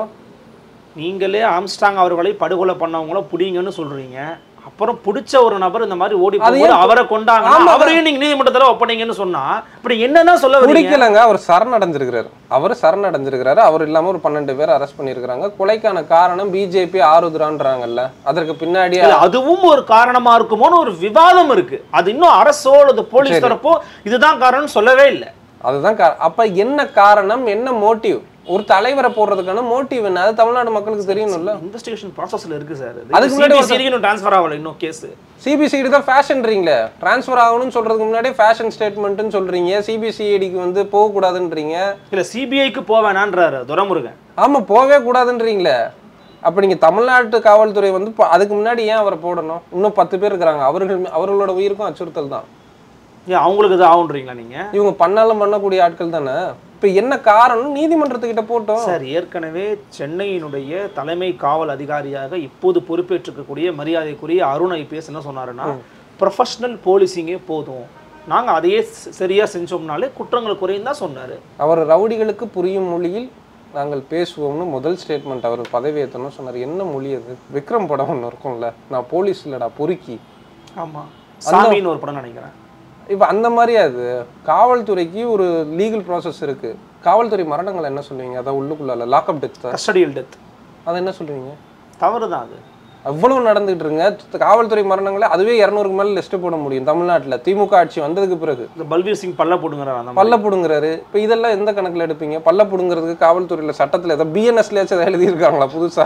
நீங்களே ஆம்ஸ்டாங் அவர்களை படுகொலை பண்ணவங்கள புடிங்கன்னு சொல்றீங்க அப்புறம் பிடிச்ச ஒரு நபர் இந்த மாதிரி ஓடி அது போகும்போது ஏன் அவரை கொண்டாங்க ஆமாங்க. அவரையும் நீங்க நீதிமன்றத்துல ஒப்படைங்கன்னு சொன்னா இப்படி என்னன்னா சொல்ல வரீங்க பிடிக்கலங்க அவர் சரணடைஞ்சிருக்கிறாரு அவர் சரணடைஞ்சிருக்கிறாரு அவர் இல்லாம ஒரு பன்னெண்டு பேர் அரெஸ்ட் பண்ணியிருக்கிறாங்க கொலைக்கான காரணம் பிஜேபி ஆருத்ரான்றாங்கல்ல அதற்கு பின்னாடியே இல்ல, அதுவும் ஒரு காரணமா இருக்குமோன்னு ஒரு விவாதம் இருக்கு அது இன்னும் அரசோ அல்லது போலீஸ் சரி. தரப்போ இதுதான் காரணம்னு சொல்லவே இல்லை அதுதான் கா- அப்ப என்ன காரணம் என்ன மோட்டிவ் ஒரு தலைவரை போடுறதுக்கான மோட்டிவ் என்ன அது தமிழ்நாடு மக்களுக்கு தெரியணும்ல இன்வெஸ்டிகேஷன் ப்ராசஸ்ல இருக்கு சார் அதுக்கு முன்னாடி ஒரு- சிபிசிஐடி இன்னும் ட்ரான்ஸ்ஃபர் ஆகல இன்னும் கேஸ் சிபிசிஐடி தான் ஃபேஷன்றீங்களே ட்ரான்ஸ்ஃபர் ஆகணும்னு சொல்றதுக்கு முன்னாடியே ஃபேஷன் ஸ்டேட்மெண்ட்னு சொல்றீங்க சிபிசிஐடிக்கு வந்து போகக்கூடாதுன்றீங்க இல்ல சிபிஐக்கு போவேனான்றாரு துரைமுருகன் ஆமா போகவே கூடாதுன்றீங்களே அப்ப நீங்க தமிழ்நாட்டு காவல்துறை வந்து ப- அதுக்கு முன்னாடி ஏன் அவரை போடணும் இன்னும் பத்து பேர் இருக்கிறாங்க அவர்கள் அவர்களோட உயிருக்கும் அச்சுறுத்தல் தான் ஏன் அவங்களுக்கு இது ஆகுன்றீங்களா நீங்க இவங்க பண்ணாலும் பண்ணக்கூடிய ஆட்கள் தானே இப்ப என்ன காரணம் நீதிமன்றத்துக்கிட்ட போட்டோம் சார் ஏற்கனவே சென்னையினுடைய தலைமை காவல் அதிகாரியாக இப்போது பொறுப்பேற்றிருக்கக்கூடிய மரியாதைக்குரிய அருண் ஐபிஎஸ் என்ன சொன்னாருன்னா ப்ரொஃபஷனல் போலீசிங்கே போதும் நாங்க அதையே ச- சரியா செஞ்சோம்னாலே குற்றங்கள் குறையும் தான் சொன்னாரு அவர் ரவுடிகளுக்கு புரியும் மொழியில் நாங்கள் பேசுவோம்னு முதல் ஸ்டேட்மெண்ட் அவர் பதவி ஏற்றணும் சொன்னார் என்ன மொழி அது விக்ரம் படம் ஒன்று இருக்கும்ல நான் போலீஸ் இல்லடா பொறுக்கி ஆமா சாமின்னு ஒரு படம் நினைக்கிறேன் இப்போ அந்த மாதிரி அது காவல்துறைக்கு ஒரு லீகல் ப்ராசஸ் இருக்கு காவல்துறை மரணங்கள் என்ன சொல்லுவீங்க அதான் உள்ளுக்குள்ள லாக்அப் டெத் கஸ்டடியல் டெத் அதை என்ன சொல்லுவீங்க தவறு தான் அது அவ்வளவு நடந்துகிட்டு இருங்க காவல்துறை மரணங்களே அதுவே இரநூறுக்கு மேலே லிஸ்ட் போட முடியும் தமிழ்நாட்டில் திமுக ஆட்சி வந்ததுக்கு பிறகு இந்த பல்பீர் சிங் பல்ல போடுங்கிற அந்த மாதிரி. பல்ல புடுங்குறாரு இப்போ இதெல்லாம் எந்த கணக்கில் எடுப்பீங்க பல்ல புடுங்குறதுக்கு காவல்துறையில் சட்டத்தில் ஏதோ பிஎன்எஸ்லேயாச்சும் ஏதாவது எழுதியிருக்காங்களா புதுசா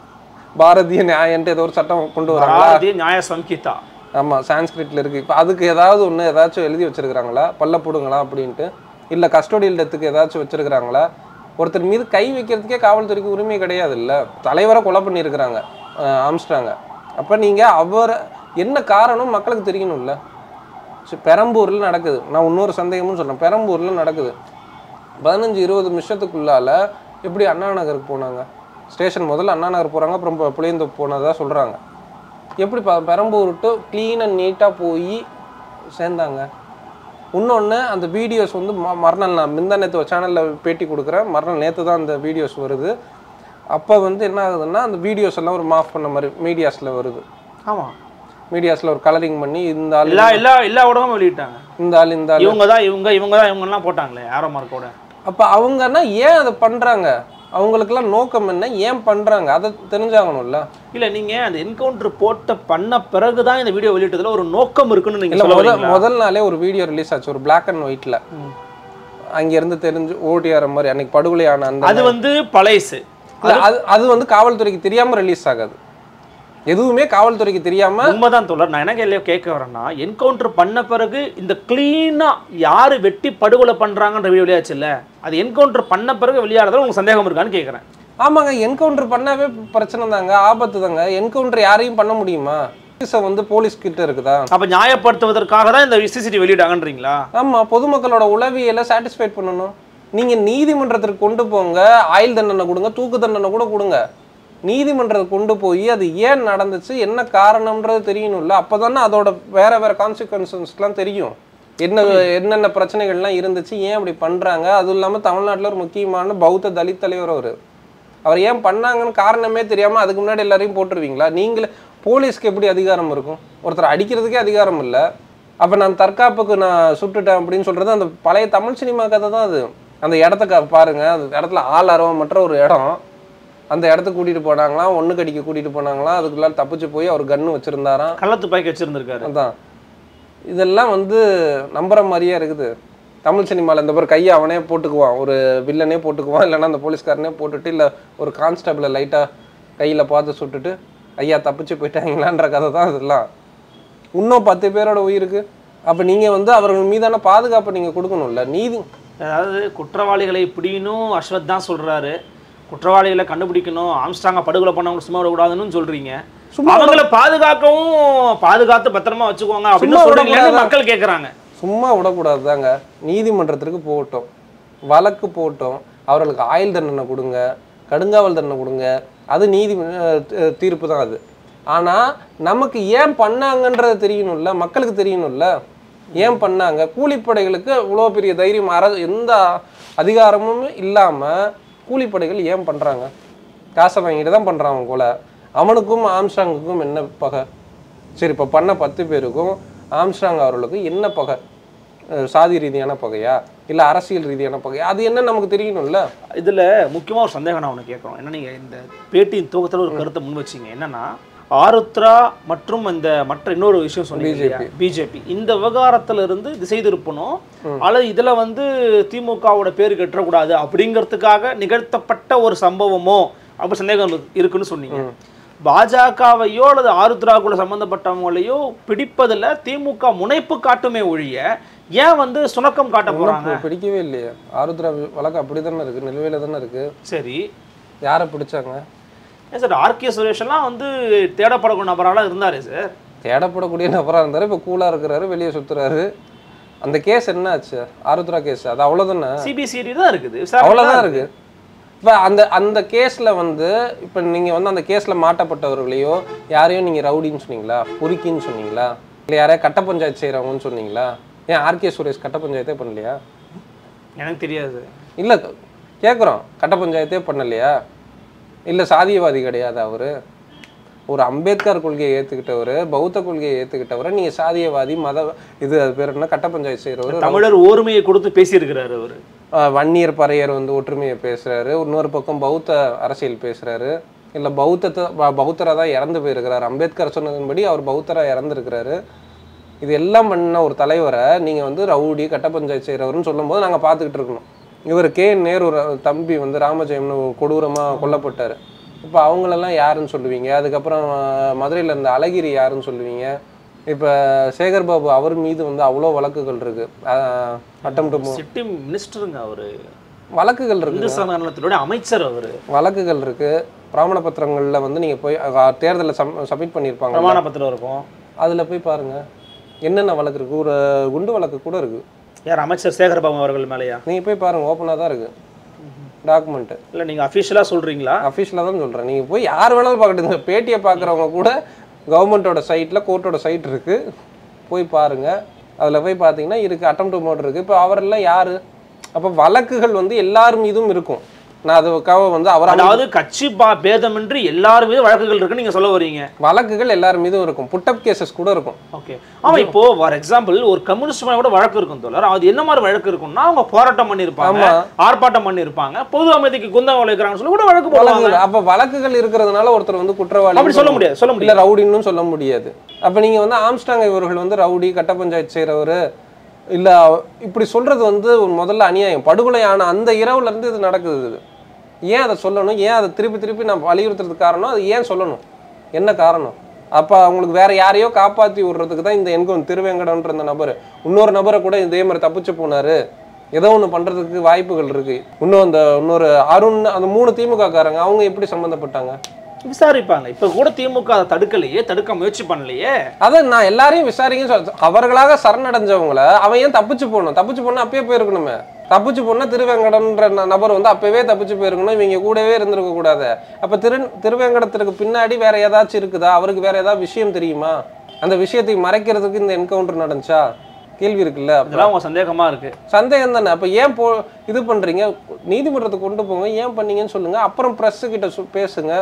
பாரதிய நியாயன்ட்டு ஏதோ ஒரு சட்டம் கொண்டு வராங்களா பாரதிய நியாய சம்ஹிதா ஆமாம் சான்ஸ்கிரிட்ல இருக்கு இப்போ அதுக்கு ஏதாவது ஒன்று ஏதாச்சும் எழுதி வச்சிருக்காங்களா பல்ல புடுங்களா அப்படின்ட்டு இல்லை கஸ்டோடியல் டெத்துக்கு ஏதாச்சும் வச்சிருக்காங்களா ஒருத்தர் மீது கை வைக்கிறதுக்கே காவல்துறைக்கு உரிமை கிடையாது இல்லை தலைவரை கொலை பண்ணியிருக்கிறாங்க ஆம்ஸ்டாங்க அப்போ நீங்கள் அவர் என்ன காரணம் மக்களுக்கு தெரியணும்ல சரி, பெரம்பூரில் நடக்குது நான் இன்னொரு சந்தேகமும் சொல்கிறேன் பெரம்பூரில் நடக்குது பதினஞ்சு இருபது நிமிஷத்துக்குள்ளால எப்படி அண்ணா நகருக்கு போனாங்க ஸ்டேஷன் முதல்ல அண்ணா நகர் போகிறாங்க அப்புறம் பு- புளியந்தோப்பு போனதா சொல்கிறாங்க எப்படி ப பெரம்பூர் விட்டு க்ளீன் அண்ட் நீட்டாக போய் சேர்ந்தாங்க இன்னொன்று அந்த வீடியோஸ் வந்து ம மறுநாள் நான் முந்தா நேற்று சேனலில் பேட்டி கொடுக்குறேன் மறுநாள் நேற்று தான் அந்த வீடியோஸ் வருது அப்போ வந்து என்ன ஆகுதுன்னா அந்த வீடியோஸ் எல்லாம் ஒரு மாஃப் பண்ண மாதிரி மீடியாஸில் வருது ஆமா மீடியாஸில் ஒரு கலரிங் பண்ணி இந்த ஆள் எல்லா எல்லா எல்லா ஊடகமும் வெளியிட்டாங்க இந்த ஆள் இந்த ஆள் இவங்க தான் இவங்க இவங்க தான் இவங்கெல்லாம் போட்டாங்களே ஆரோ மார்க்கோட அப்போ அவங்கன்னா ஏன் அதை பண்ணுறாங்க அவங்களுக்கெல்லாம் நோக்கம் என்ன ஏன் பண்ணுறாங்க அதை தெரிஞ்சாகணும்ல இல்ல நீங்க அந்த என்கவுண்டர் போட்ட பண்ண பிறகுதான் இந்த வீடியோ வெளியிட்டதுல ஒரு நோக்கம் இருக்குன்னு நீங்க இல்லை சொல்ல முதல் வரீங்களா? முதல் நாளே ஒரு வீடியோ ரிலீஸ் ஆச்சு ஒரு பிளாக் அண்ட் ஒயிட்டில் அங்கேருந்து தெரிஞ்சு ஓடிஆர் மாதிரி அன்னைக்கு படுகொலையான அந்த அது வந்து பழையசு இல்ல, அது அது வந்து காவல்துறைக்கு தெரியாம ரிலீஸ் ஆகாது எதுவுமே காவல்துறைக்கு தெரியாம உண்மைதான் தோழர் நான் என்ன கேள்வி கேட்க வரேன்னா என்கவுண்டர் பண்ண பிறகு இந்த கிளீனா யாரு வெட்டி படுகொலை பண்றாங்கன்ற வீடியோ வெளியாச்சுல்ல அது என்கவுண்டர் பண்ண பிறகு வெளியாகிறதுல உங்களுக்கு சந்தேகம் இருக்கான்னு கேட்குறேன் ஆமாங்க என்கவுண்டர் பண்ணவே பிரச்சனை தாங்க ஆபத்து தாங்க என்கவுண்டர் யாரையும் பண்ண முடியுமா போலீஸை வந்து போலீஸ் கிட்ட இருக்குதா அப்ப நியாயப்படுத்துவதற்காக தான் இந்த சிசிடிவி வெளியிடாங்கன்றீங்களா ஆமா பொதுமக்களோட உளவியலை சாட்டிஸ்ஃபைட் பண்ணணும் நீங்க நீதிமன்றத்திற்கு கொண்டு போங்க ஆயுள் தண்டனை கொடுங்க தூக்கு தண்டனை கூட கொடுங்க நீதிமன்றத்துக்கு கொண்டு போய் அது ஏன் நடந்துச்சு என்ன காரணம்ன்றது தெரியணும்ல அப்போதானே அதோட வேற வேற கான்சிக்வன்சஸ்லாம் தெரியும் என்ன என்னென்ன பிரச்சனைகள்லாம் இருந்துச்சு ஏன் அப்படி பண்றாங்க அதுவும் இல்லாமல் தமிழ்நாட்டில் ஒரு முக்கியமான பௌத்த தலித் தலைவர் அவர் அவர் ஏன் பண்ணாங்கன்னு காரணமே தெரியாம அதுக்கு முன்னாடி எல்லாரையும் போட்டுருவீங்களா நீங்களே போலீஸ்க்கு எப்படி அதிகாரம் இருக்கும் ஒருத்தர் அடிக்கிறதுக்கே அதிகாரம் இல்லை அப்போ நான் தற்காப்புக்கு நான் சுட்டுட்டேன் அப்படின்னு சொல்றது அந்த பழைய தமிழ் சினிமா கதை தான் அது அந்த இடத்த க- பாருங்க அந்த இடத்துல ஆள் அரவமற்ற ஒரு இடம் அந்த இடத்துக்கு கூட்டிட்டு போனாங்களாம் ஒண்ணு கடிக்க கூட்டிட்டு போனாங்களாம் அதுக்குள்ளார தப்பிச்சு போய் அவர் கன்னு வச்சிருந்தாராம் கள்ளத்து பாய்க்கு வச்சிருந்திருக்காரு அதான் இதெல்லாம் வந்து நம்புற மாதிரியே இருக்குது தமிழ் சினிமாவில் இந்த பேர் கையை அவனே போட்டுக்குவான் ஒரு வில்லனே போட்டுக்குவான் இல்லைன்னா அந்த போலீஸ்காரனே போட்டுட்டு இல்லை ஒரு கான்ஸ்டபிளை லைட்டாக கையில் பார்த்து சுட்டுட்டு ஐயா தப்பிச்சு போயிட்டாங்களான்ற கதை தான் இதெல்லாம் இன்னும் பத்து பேரோட உயிருக்கு அப்போ நீங்கள் வந்து அவர்கள் மீதான பாதுகாப்பை நீங்கள் கொடுக்கணும்ல நீதி அதாவது குற்றவாளிகளை பிடிக்கணும் அஸ்வத் தான் சொல்றாரு குற்றவாளிகளை கண்டுபிடிக்கணும் ஆம்ஸ்டாங்க படுகொலை பண்ணவங்க சும்மா விடக்கூடாதுன்னு சொல்றீங்க சும்மா அவங்கள பாதுகாக்கவும் பாதுகாத்து பத்திரமா வச்சுக்கோங்க அப்படின்னு சும்மா சொல்றீங்களேன்னு விடக்கூடாதா? மக்கள் கேட்கறாங்க சும்மா விடக்கூடாது தாங்க நீதிமன்றத்திற்கு போகட்டும் வழக்கு போட்டோம் அவர்களுக்கு ஆயுள் தண்டனை கொடுங்க கடுங்காவல் தண்டனை கொடுங்க அது நீதி அஹ், தி- தீர்ப்பு தான் அது ஆனால் நமக்கு ஏன் பண்ணாங்கன்றது தெரியணும்ல மக்களுக்கு தெரியணும்ல ஏன் பண்ணாங்க கூலிப்படைகளுக்கு இவ்வளோ பெரிய தைரியம் அர எந்த அதிகாரமும் இல்லாமல் கூலிப்படைகள் ஏன் பண்ணுறாங்க காசை வாங்கிட்டு தான் பண்ணுறான் அவன் கொலை அவனுக்கும் ஆம்ஸ்டாங்குக்கும் என்ன பகை சரி இப்போ பண்ண பத்து பேருக்கும் ஆம்ஸ்டாங் அவர்களுக்கும் என்ன பகை அஹ் சாதி ரீதியான பகையா இல்லை அரசியல் ரீதியான பகையா அது என்ன நமக்கு தெரியணும்ல இதுல முக்கியமா ஒரு சந்தேகம் நான் உனக்கு கேட்குறோம் என்ன நீங்க இந்த பேட்டியின் துவக்கத்துல ஒரு கருத்தை முன் வச்சீங்க என்னன்னா ஆருத்ரா மற்றும் இந்த மற்ற இன்னொரு விஷயம் சொன்னீங்க பிஜேபி இந்த விவகாரத்துல இருந்து திசை திருப்பணும் அல்லது இதுல வந்து திமுகவோட பேர் கெட்டக்கூடாது அப்படிங்கிறதுக்காக நிகழ்த்தப்பட்ட ஒரு சம்பவமோ அப்படி சந்தேகம் இருக்குன்னு சொன்னீங்க பாஜகவையோ அல்லது ஆருத்ராக்குள்ள சம்பந்தப்பட்டவங்களையோ பிடிப்பதுல திமுக முனைப்பு காட்டுமே ஒழிய ஏன் வந்து சுணக்கம் காட்ட போறாங்க ஒண்ணும் பிடிக்கவே இல்லையே ஆருத்ரா வழக்கு அப்படி தானே இருக்கு நிலுவையில் தானே இருக்கு சரி யாரை பிடிச்சாங்க ஏன் சார் ஆர்கே சுரேஷெல்லாம் வந்து தேடப்படக்கூடிய நபரால இருந்தாரு சார் தேடப்படக்கூடிய நபராக இருந்தாரு இப்போ கூலாக இருக்கிறாரு வெளியே சுத்துறாரு அந்த கேஸ் என்ன ஆச்சு ஆருத்ரா கேஸ் அது அவ்வளோதானே சிபிசிஐடி தான் இருக்குது விசாரணை அவ்வளோதான் தான் இருக்கு இப்போ அந்த அந்த கேஸில் வந்து இப்போ நீங்கள் வந்து அந்த கேஸில் மாட்டப்பட்டவர்களையோ யாரையும் நீங்கள் ரவுடின்னு சொன்னீங்களா பொறுக்கின்னு சொன்னீங்களா இல்லை யாரையா கட்ட பஞ்சாயத்து செய்கிறவங்கன்னு சொன்னீங்களா ஏன் ஆர்கே சுரேஷ் கட்ட பஞ்சாயத்தே பண்ணலையா எனக்கு தெரியாது இல்லை கேட்குறோம் கட்ட பஞ்சாயத்தே பண்ணலையா இல்லை சாதியவாதி கிடையாது அவர் ஒரு அம்பேத்கர் கொள்கையை ஏற்றுக்கிட்டவர் பௌத்த கொள்கையை ஏற்றுக்கிட்டவரை நீங்கள் சாதியவாதி மத இது அது பேர் என்ன கட்ட பஞ்சாயத்து செய்கிறவர் தமிழர் ஓர்மையை கொடுத்து பேசியிருக்கிறாரு அவரு ஆஹ் வன்னியர் பறையர் வந்து ஒற்றுமையை பேசுறாரு இன்னொரு பக்கம் பௌத்த அரசியல் பேசுறாரு இல்ல பௌத்தத்தை ப- பௌத்தரா தான் இறந்து போயிருக்கிறாரு அம்பேத்கர் சொன்னதன்படி அவர் பௌத்தரா இறந்துருக்கிறாரு இது எல்லாம் பண்ண ஒரு தலைவரை நீங்க வந்து ரவுடி கட்ட பஞ்சாயத்து செய்கிறவர்னு சொல்லும்போது நாங்க பார்த்துக்கிட்டு இருக்கணும் இவர் கே நேரு ர- தம்பி வந்து ராமஜெயம்னு கொடூரமா கொல்லப்பட்டாரு இப்போ அவங்களெல்லாம் யாருன்னு சொல்லுவீங்க அதுக்கப்புறம் ஆஹ், மதுரையில இருந்த அழகிரி யாருன்னு சொல்லுவீங்க இப்போ சேகர் பாபு அவர் மீது வந்து அவ்வளோ வழக்குகள் இருக்கு அட்டம் டு சிட்டி மினிஸ்டருங்க அவரு வழக்குகள் இருக்கு இந்து சமநலத்தினுடைய அமைச்சர் அவரு வழக்குகள் இருக்கு பிராமண பத்திரங்கள்ல வந்து நீங்க போய் அஹ், தேர்தல்ல சம் சப்மிட் பண்ணியிருப்பாங்க பிரமாண பத்திரம் இருக்கும் அதுல போய் பாருங்க என்னென்ன வழக்கு இருக்கு ஒரு குண்டு வழக்கு கூட இருக்கு யார் அமைச்சர் சேகர்பாபு அவர்கள் மேலயா நீங்க போய் பாருங்க ஓப்பனாக தான் இருக்கு டாக்குமெண்ட் இல்ல நீங்க அபிஷியலா சொல்றீங்களா அஃபிஷியலாக தான் சொல்றேன் நீங்க போய் யார் வேணாலும் பார்க்கட்டும் இந்த பேட்டியை பார்க்குறவங்க கூட கவர்மெண்ட்டோட சைட்ல கோர்ட்டோட சைட் இருக்கு போய் பாருங்க அதுல போய் பார்த்தீங்கன்னா இருக்கு அட்டம் டு மோட் இருக்கு இப்போ அவரெல்லாம் யாரு அப்போ வழக்குகள் வந்து எல்லார் மீதும் இருக்கும் நான் அதுக்காக வந்து அவர் அதாவது கட்சி பா பேதமின்றி எல்லார் மீது வழக்குகள் இருக்குன்னு நீங்க சொல்ல வரீங்க வழக்குகள் எல்லார் மீதும் இருக்கும் புட்டப் கேசஸ் கூட இருக்கும் ஓகே ஆமா இப்போ ஃபார் எக்ஸாம்பிள் ஒரு கம்யூனிஸ்ட் மேல கூட வழக்கு இருக்கும் தோழர் அது என்ன மாதிரி வழக்கு இருக்கும்னா அவங்க போராட்டம் பண்ணியிருப்பாங்க ஆமா. ஆர்ப்பாட்டம் பண்ணியிருப்பாங்க பொது அமைதிக்கு குந்தம் விளைக்கிறாங்கன்னு சொல்லி கூட வழக்கு போடுவாங்க வழக்குகள் அப்ப வழக்குகள் இருக்கிறதுனால ஒருத்தர் வந்து குற்றவாளி அப்படி சொல்ல முடியாது சொல்ல இல்ல முடியாது ரவுடின்னு சொல்ல முடியாது அப்ப நீங்க வந்து ஆம்ஸ்டாங் இவர்கள் வந்து ரவுடி கட்ட பஞ்சாயத்து செய்றவரு இல்ல இப்படி சொல்றது வந்து ஒரு முதல்ல அநியாயம் படுகொலையான அந்த இரவுல இருந்து இது நடக்குது இது. ஏன் அதை சொல்லணும் ஏன் அதை திருப்பி திருப்பி நான் வலியுறுத்துறதுக்கு காரணம் அது ஏன் சொல்லணும் என்ன காரணம் அப்ப அவங்களுக்கு வேற யாரையோ காப்பாத்தி விடுறதுக்கு தான் இந்த என்கவுண்ட் திருவேங்கடன்ற இந்த நபர் இன்னொரு நபரை கூட இதே மாதிரி தப்பிச்சு போனாரு ஏதோ ஒன்று பண்றதுக்கு வாய்ப்புகள் இருக்கு இன்னும் அந்த இன்னொரு அருண் அந்த மூணு திமுக காரங்க அவங்க எப்படி சம்மந்தப்பட்டாங்க விசாரிப்பாங்க இப்ப கூட திமுக அதை தடுக்கலையே தடுக்க முயற்சி பண்ணலையே அதான் நான் எல்லாரையும் விசாரிங்க சொல்ல அவர்களாக சரணடைஞ்சவங்கள அவன் ஏன் தப்பிச்சு போகணும் தப்பிச்சு போனா அப்பயே போயிருக்கணுமே தப்பிச்சு போனா திருவேங்கடம்ன்ற ந- நபர் வந்து அப்பவே தப்பிச்சு போயிருக்கணும் இவங்க கூடவே இருந்திருக்க கூடாது அப்ப திரு திருவேங்கடத்திற்கு பின்னாடி வேற ஏதாச்சும் இருக்குதா அவருக்கு வேற ஏதாவது விஷயம் தெரியுமா அந்த விஷயத்தை மறைக்கிறதுக்கு இந்த என்கவுண்டர் நடந்துச்சா கேள்வி இருக்குல்ல அப்ப இதெல்லாம் உங்க சந்தேகமா இருக்கு சந்தேகம் தானே அப்ப ஏன் போ இது பண்றீங்க நீதிமன்றத்துக்கு கொண்டு போங்க ஏன் பண்ணீங்கன்னு சொல்லுங்க அப்புறம் பிரஸ் கிட்ட சொ- பேசுங்க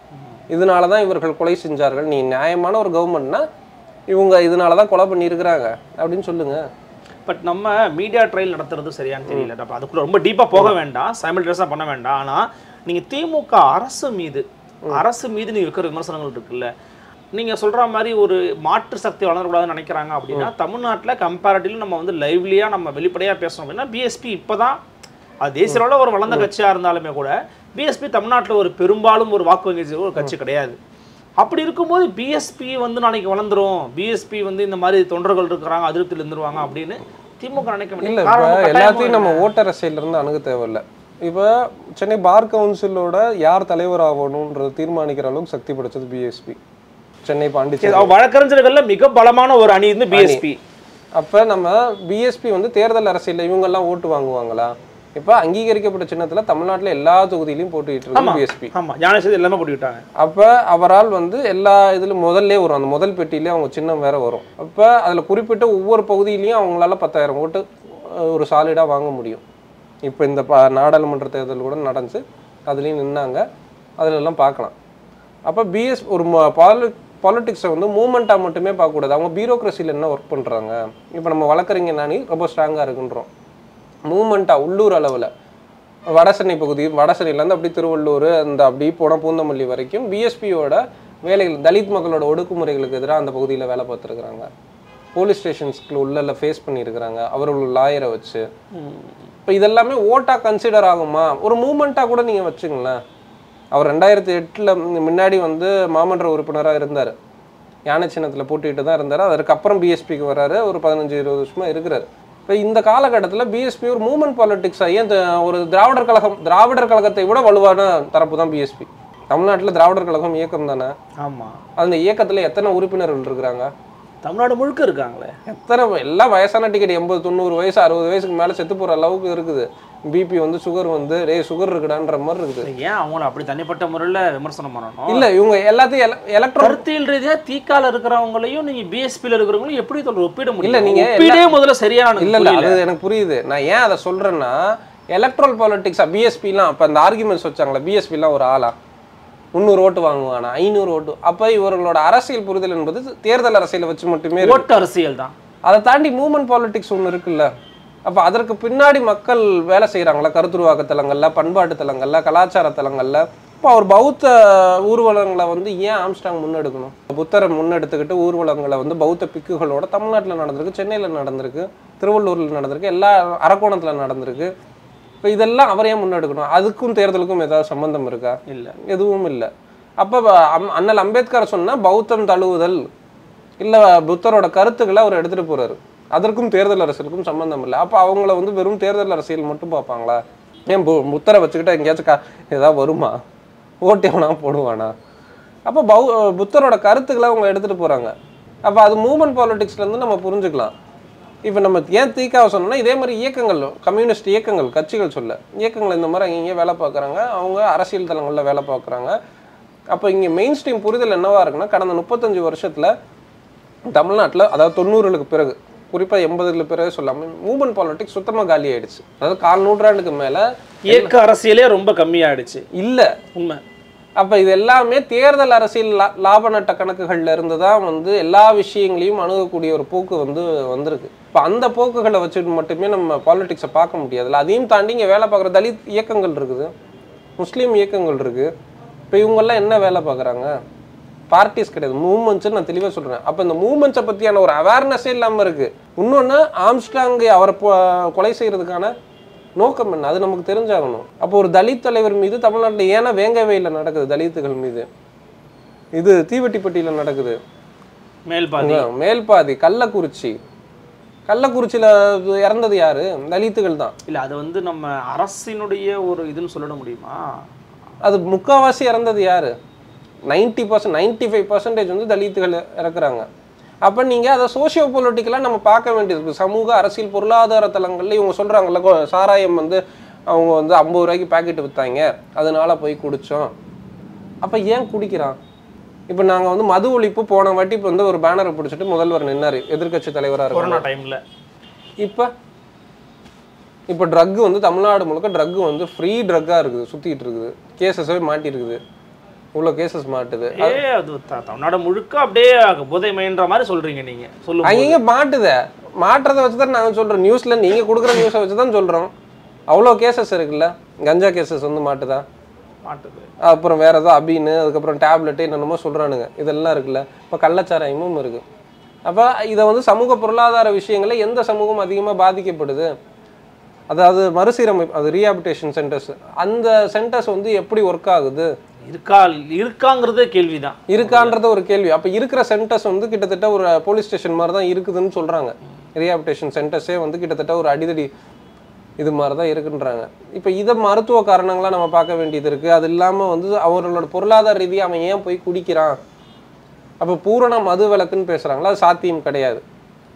இதனால தான் இவர்கள் கொலை செஞ்சார்கள் நீ நியாயமான ஒரு கவர்மெண்ட்னா இவங்க இதனால தான் கொலை பண்ணியிருக்கிறாங்க அப்படின்னு சொல்லுங்க பட் நம்ம மீடியா ட்ரையல் நடத்துறது சரியான்னு தெரியல நம்ம அதுக்குள்ள ரொம்ப டீப்பா போக வேண்டாம் சைமல்டேஸா பண்ண வேண்டாம் ஆனா நீங்க திமுக அரசு மீது அரசு மீது நீங்க வைக்கிற விமர்சனங்கள் இருக்குல்ல நீங்க சொல்ற மாதிரி ஒரு மாற்று சக்தி வளரக்கூடாதுன்னு நினைக்கிறாங்க அப்படின்னா தமிழ்நாட்டுல கம்பேரிட்டிவ்லி நம்ம வந்து லைவ்லியா நம்ம வெளிப்படையா பேசணும் அப்படின்னா பிஎஸ்பி இப்பதான் அது தேசிய அளவுல ஒரு வளர்ந்த கட்சியா இருந்தாலுமே கூட பிஎஸ்பி தமிழ்நாட்டுல ஒரு பெரும்பாலும் ஒரு வாக்கு வங்கி ஒரு கட்சி கிடையாது அப்படி இருக்கும்போது பிஎஸ்பி வந்து நாளைக்கு வளர்ந்துரும் பிஎஸ்பி வந்து இந்த மாதிரி தொண்டர்கள் இருக்கிறாங்க அதிருப்தியில் இருந்துருவாங்க அப்படின்னு திமுக நினைக்க இல்ல முடியும் இப்ப காரணம் கட்டாயமா எல்லாத்தையும் நம்ம இல்லை. ஓட்டரசியல இருந்து அணுக தேவையில்ல இப்ப சென்னை பார் கவுன்சிலோட யார் தலைவர் ஆகணும்ன்றது தீர்மானிக்கிற அளவுக்கு சக்தி படைச்சது பிஎஸ்பி சென்னை சரி, பாண்டிச்சேரி அவ வழக்கறிஞர்கள்ல மிக பலமான ஒரு அணி வந்து பிஎஸ்பி அப்ப நம்ம பிஎஸ்பி வந்து தேர்தல் அரசியல்ல இவங்கெல்லாம் ஓட்டு வாங்குவாங்களா இப்ப அங்கீகரிக்கப்பட்ட சின்னத்துல தமிழ்நாட்டுல எல்லா தொகுதியிலையும் போட்டுக்கிட்டு ஆமா இருக்கு பிஎஸ்பி ஆமா ஞானசேதி எல்லாமே போட்டுக்கிட்டாங்க அப்ப அவரால் வந்து எல்லா இதுல முதல்ல வரும் அந்த முதல் பெட்டியிலே அவங்க சின்னம் வேற வரும் அப்ப அதுல குறிப்பிட்ட ஒவ்வொரு பகுதியிலையும் அவங்களால பத்தாயிரம் ஓட்டு அஹ், ஒரு சாலிடா வாங்க முடியும் இப்போ இந்த ப நாடாளுமன்ற தேர்தல் கூட நடந்துச்சு அதுலேயும் நின்னாங்க அதுல எல்லாம் பார்க்கலாம் அப்போ பிஎஸ் ஒரு பாலி பாலிட்டிக்ஸை வந்து மூமெண்ட்டாக மட்டுமே பார்க்கக்கூடாது அவங்க பியூரோக்ரஸியில் என்ன ஒர்க் பண்ணுறாங்க இப்போ நம்ம வழக்கறிஞர் நாணி ரொம்ப ஸ்ட்ராங்காக இருக்குன்றோம் மூமெண்ட்டாக உள்ளூர் அளவில் வடசென்னை பகுதி வடசென்னையிலேருந்து அப்படி திருவள்ளூர் அந்த அப்படி போனால் பூந்தமல்லி வரைக்கும் பிஎஸ்பியோட வேலைகள் தலித் மக்களோட ஒடுக்குமுறைகளுக்கு எதிராக அந்த பகுதியில் வேலை பார்த்துருக்குறாங்க போலீஸ் ஸ்டேஷன்ஸ்க்குள்ள உள்ள ஃபேஸ் பண்ணியிருக்கிறாங்க அவர்கள் லாயரை வச்சு இப்போ இதெல்லாமே ஓட்டாக கன்சிடர் ஆகுமா ஒரு மூமெண்ட்டாக கூட நீங்கள் வச்சுங்களேன் அவர் ரெண்டாயிரத்தி எட்டில் முன்னாடி வந்து மாமன்ற உறுப்பினராக இருந்தார் யானை சின்னத்தில் போட்டிட்டு தான் இருந்தார் அதுக்கப்புறம் பிஎஸ்பிக்கு வராரு ஒரு பதினஞ்சு இருபது வருஷமா இருக்கிறார் இப்போ இந்த காலகட்டத்தில் பிஎஸ்பி ஒரு மூமெண்ட் பாலிட்டிக்ஸ் ஏன் இந்த ஒரு திராவிடர் கழகம் திராவிடர் கழகத்தை விட வலுவான தரப்பு தான் பிஎஸ்பி தமிழ்நாட்டில் திராவிடர் கழகம் இயக்கம் தானே ஆமா அந்த இயக்கத்தில் எத்தனை உறுப்பினர்கள் இருக்கிறாங்க தமிழ்நாடு முழுக்க இருக்காங்களே எத்தனை எல்லாம் வயசான டிக்கெட் எண்பது தொண்ணூறு வயசு அறுபது வயசுக்கு மேலே செத்து போகிற அளவுக்கு இருக்குது பிபி வந்து சுகர் வந்து டேய் சுகர் இருக்குடான்ற மாதிரி இருக்குது ஏன் அவங்கள அப்படி தனிப்பட்ட முறையில் விமர்சனம் பண்ணணும் இல்ல இவங்க எல்லாத்தையும் எலக்ட்ரோ கருத்தியல் ரீதியா தீக்கால இருக்கிறவங்களையும் நீங்க பிஎஸ்பியில் இருக்கிறவங்களையும் எப்படி சொல்ற ஒப்பிட முடியும் இல்ல, நீங்க ஒப்பிடே முதல்ல சரியான இல்ல இல்ல அது எனக்கு புரியுது நான் ஏன் அதை சொல்றேன்னா எலக்ட்ரல் பாலிட்டிக்ஸ் பிஎஸ்பிலாம் அப்ப அந்த ஆர்குமெண்ட்ஸ் வச்சாங்களே பிஎஸ்பிலாம் ஒரு ஆளா முந்நூறு ஓட்டு வாங்குவானா ஐநூறு ஓட்டு அப்ப இவர்களோட அரசியல் புரிதல் என்பது தேர்தல் அரசியலை வச்சு மட்டுமே இருக்கு. ஓட்டு அரசியல் தான் அதை தாண்டி மூமெண்ட் பாலிட்டிக்ஸ் ஒன்று இருக்குல்ல அப்போ அதற்கு பின்னாடி மக்கள் வேலை செய்கிறாங்களா கருத்துருவாக்க தலங்கள்ல பண்பாட்டு தலங்கள்ல கலாச்சார தலங்கள்ல இப்போ அவர் பௌத்த ஊர்வலங்களை வந்து ஏன் ஆம்ஸ்டாங் முன்னெடுக்கணும் புத்தரை முன்னெடுத்துக்கிட்டு ஊர்வலங்களை வந்து பௌத்த பிக்குகளோட தமிழ்நாட்டில் நடந்திருக்கு சென்னையில் நடந்திருக்கு திருவள்ளூரில் நடந்திருக்கு எல்லா அரக்கோணத்தில் நடந்திருக்கு இப்போ இதெல்லாம் அவர் ஏன் முன்னெடுக்கணும் அதுக்கும் தேர்தலுக்கும் ஏதாவது சம்பந்தம் இருக்கா இல்ல எதுவும் இல்லை அப்போ அண்ணல் அம்பேத்கர் சொன்னா பௌத்தம் தழுவுதல் இல்ல புத்தரோட கருத்துக்களை அவர் எடுத்துட்டு போறாரு அதற்கும் தேர்தல் அரசியலுக்கும் சம்பந்தம் இல்லை அப்போ அவங்கள வந்து வெறும் தேர்தல் அரசியல் மட்டும் பார்ப்பாங்களா ஏன் பு புத்தரை வச்சுக்கிட்டா எங்கேயாச்சும் கா ஏதாவது வருமா ஓட்டு எவனா போடுவானா அப்போ பௌ புத்தரோட கருத்துக்களை அவங்க எடுத்துட்டு போறாங்க அப்போ அது மூமெண்ட் பாலிடிக்ஸ்லேருந்து நம்ம புரிஞ்சுக்கலாம் இப்போ நம்ம ஏன் தீக்காவை சொன்னோம்னா இதே மாதிரி இயக்கங்கள் கம்யூனிஸ்ட் இயக்கங்கள் கட்சிகள் சொல்ல இயக்கங்கள் இந்த மாதிரி அங்கே இங்கே வேலை பார்க்குறாங்க அவங்க அரசியல் தளங்களில் வேலை பார்க்குறாங்க அப்போ இங்கே மெயின் ஸ்ட்ரீம் புரிதல் என்னவா இருக்குன்னா கடந்த முப்பத்தஞ்சு வருஷத்தில் தமிழ்நாட்டில் அதாவது தொண்ணூறுகளுக்கு பிறகு குறிப்பாக எண்பதுல பிறகு சொல்லாமல் மூமெண்ட் பாலிட்டிக்ஸ் சுத்தமாக காலி ஆயிடுச்சு அதாவது கால் நூற்றாண்டுக்கு மேலே இயக்க அரசியலே ரொம்ப கம்மியாயிடுச்சு இல்லை உண்மை அப்போ இது எல்லாமே தேர்தல் அரசியல் லா- லாப நட்ட கணக்குகள்ல இருந்து தான் வந்து எல்லா விஷயங்களையும் அணுகக்கூடிய ஒரு போக்கு வந்து வந்திருக்கு இப்போ அந்த போக்குகளை வச்சுட்டு மட்டுமே நம்ம பாலிடிக்ஸை பார்க்க முடியாதுல்ல அதையும் தாண்டி இங்கே வேலை பார்க்குற தலித் இயக்கங்கள் இருக்குது முஸ்லீம் இயக்கங்கள் இருக்கு இப்போ இவங்கெல்லாம் என்ன வேலை பார்க்குறாங்க பார்ட்டிஸ் கிடையாது மூமெண்ட்ஸ் நான் தெளிவாக சொல்கிறேன் அப்போ இந்த மூமெண்ட்ஸை பற்றியான ஒரு அவேர்னஸே இல்லாமல் இருக்குது இன்னொன்று ஆம்ஸ்டாங் அவரை பொ- கொலை செய்கிறதுக்கான நோக்கம் என்ன அது நமக்கு தெரிஞ்சாகணும் அப்போ ஒரு தலித் தலைவர் மீது தமிழ்நாட்டில் ஏன்னா வேங்கவேயில் நடக்குது தலித்துகள் மீது இது தீவெட்டிப்பட்டியில் நடக்குது மேல் பாதி அங்க மேல்பாதி கள்ளக்குறிச்சி கள்ளக்குறிச்சியில் இறந்தது யாரு தலித்துகள் தான் இல்ல அது வந்து நம்ம அரசினுடைய ஒரு இதுன்னு சொல்லிட முடியுமா அது முக்காவாசி இறந்தது யாரு ninety percent ninety five percentage வந்து தலித்துகள் இறக்குறாங்க அப்போ நீங்கள் அதை சோஷியோ பொலிட்டிக்கலாக நம்ம பார்க்க வேண்டியது சமூக அரசியல் பொருளாதார தளங்கள்ல இவங்க சொல்கிறாங்கல்ல கொ- சாராயம் வந்து அவங்க வந்து ஐம்பது ரூபாய்க்கு பாக்கெட் விற்றாங்க அதனால போய் குடித்தோம் அப்போ ஏன் குடிக்கிறான் இப்போ நாங்கள் வந்து மது ஒழிப்பு போன வாட்டி இப்ப வந்து ஒரு பேனரை பிடிச்சிட்டு முதல்வர் நின்னாரு எதிர்க்கட்சி தலைவராக கொரோனா இருக்கும் டைம்ல இப்போ இப்போ ட்ரக் வந்து தமிழ்நாடு முழுக்க ட்ரக் வந்து ஃப்ரீ ட்ரக்காக இருக்குது சுற்றிட்டு இருக்குது கேசஸே மாட்டிருக்குது இவ்வளோ கேசஸ் மாட்டுது ஏ அது த- தமிழ்நாடு முழுக்க அப்படியே போதை மயன்ற மாதிரி சொல்றீங்க நீங்க சொல்லுங்க அங்கங்க மாட்டுதே மாட்டுறதை வச்சு தான் நாங்கள் சொல்கிறோம் நியூஸில் நீங்கள் கொடுக்குற நியூஸை வச்சு தான் சொல்கிறோம் அவ்வளோ கேசஸ் இருக்குல்ல கஞ்சா கேசஸ் வந்து மாட்டுதா மாட்டுது அப்புறம் வேற ஏதோ அபின்னு அதுக்கப்புறம் டேப்லெட்டு என்னென்னமோ சொல்கிறானுங்க இதெல்லாம் இருக்குல்ல இப்போ கள்ளச்சாராயமும் இருக்குது அப்போ இதை வந்து சமூக பொருளாதார விஷயங்கள எந்த சமூகம் அதிகமாக பாதிக்கப்படுது அதாவது மறுசீரமைப்பு அது ரீஹாபிட்டேஷன் சென்டர்ஸ் அந்த சென்டர்ஸ் வந்து எப்படி ஒர்க் ஆகுது இருக்கா இருக்காங்கிறதே கேள்விதான் இருக்கான்றது ஒரு கேள்வி அப்போ இருக்கிற சென்டர்ஸ் வந்து கிட்டத்தட்ட ஒரு போலீஸ் ஸ்டேஷன் மாதிரி தான் இருக்குதுன்னு சொல்கிறாங்க ரீஹாபிட்டேஷன் சென்டர்ஸே வந்து கிட்டத்தட்ட ஒரு அடிதடி இது மாதிரி தான் இருக்குன்றாங்க இப்போ இதை மருத்துவ காரணங்களாக நம்ம பார்க்க வேண்டியது இருக்குது அது இல்லாமல் வந்து அவர்களோட பொருளாதார ரீதியாக அவன் ஏன் போய் குடிக்கிறான் அப்போ பூரண மது விலக்குன்னு பேசுகிறாங்களா அது சாத்தியம் கிடையாது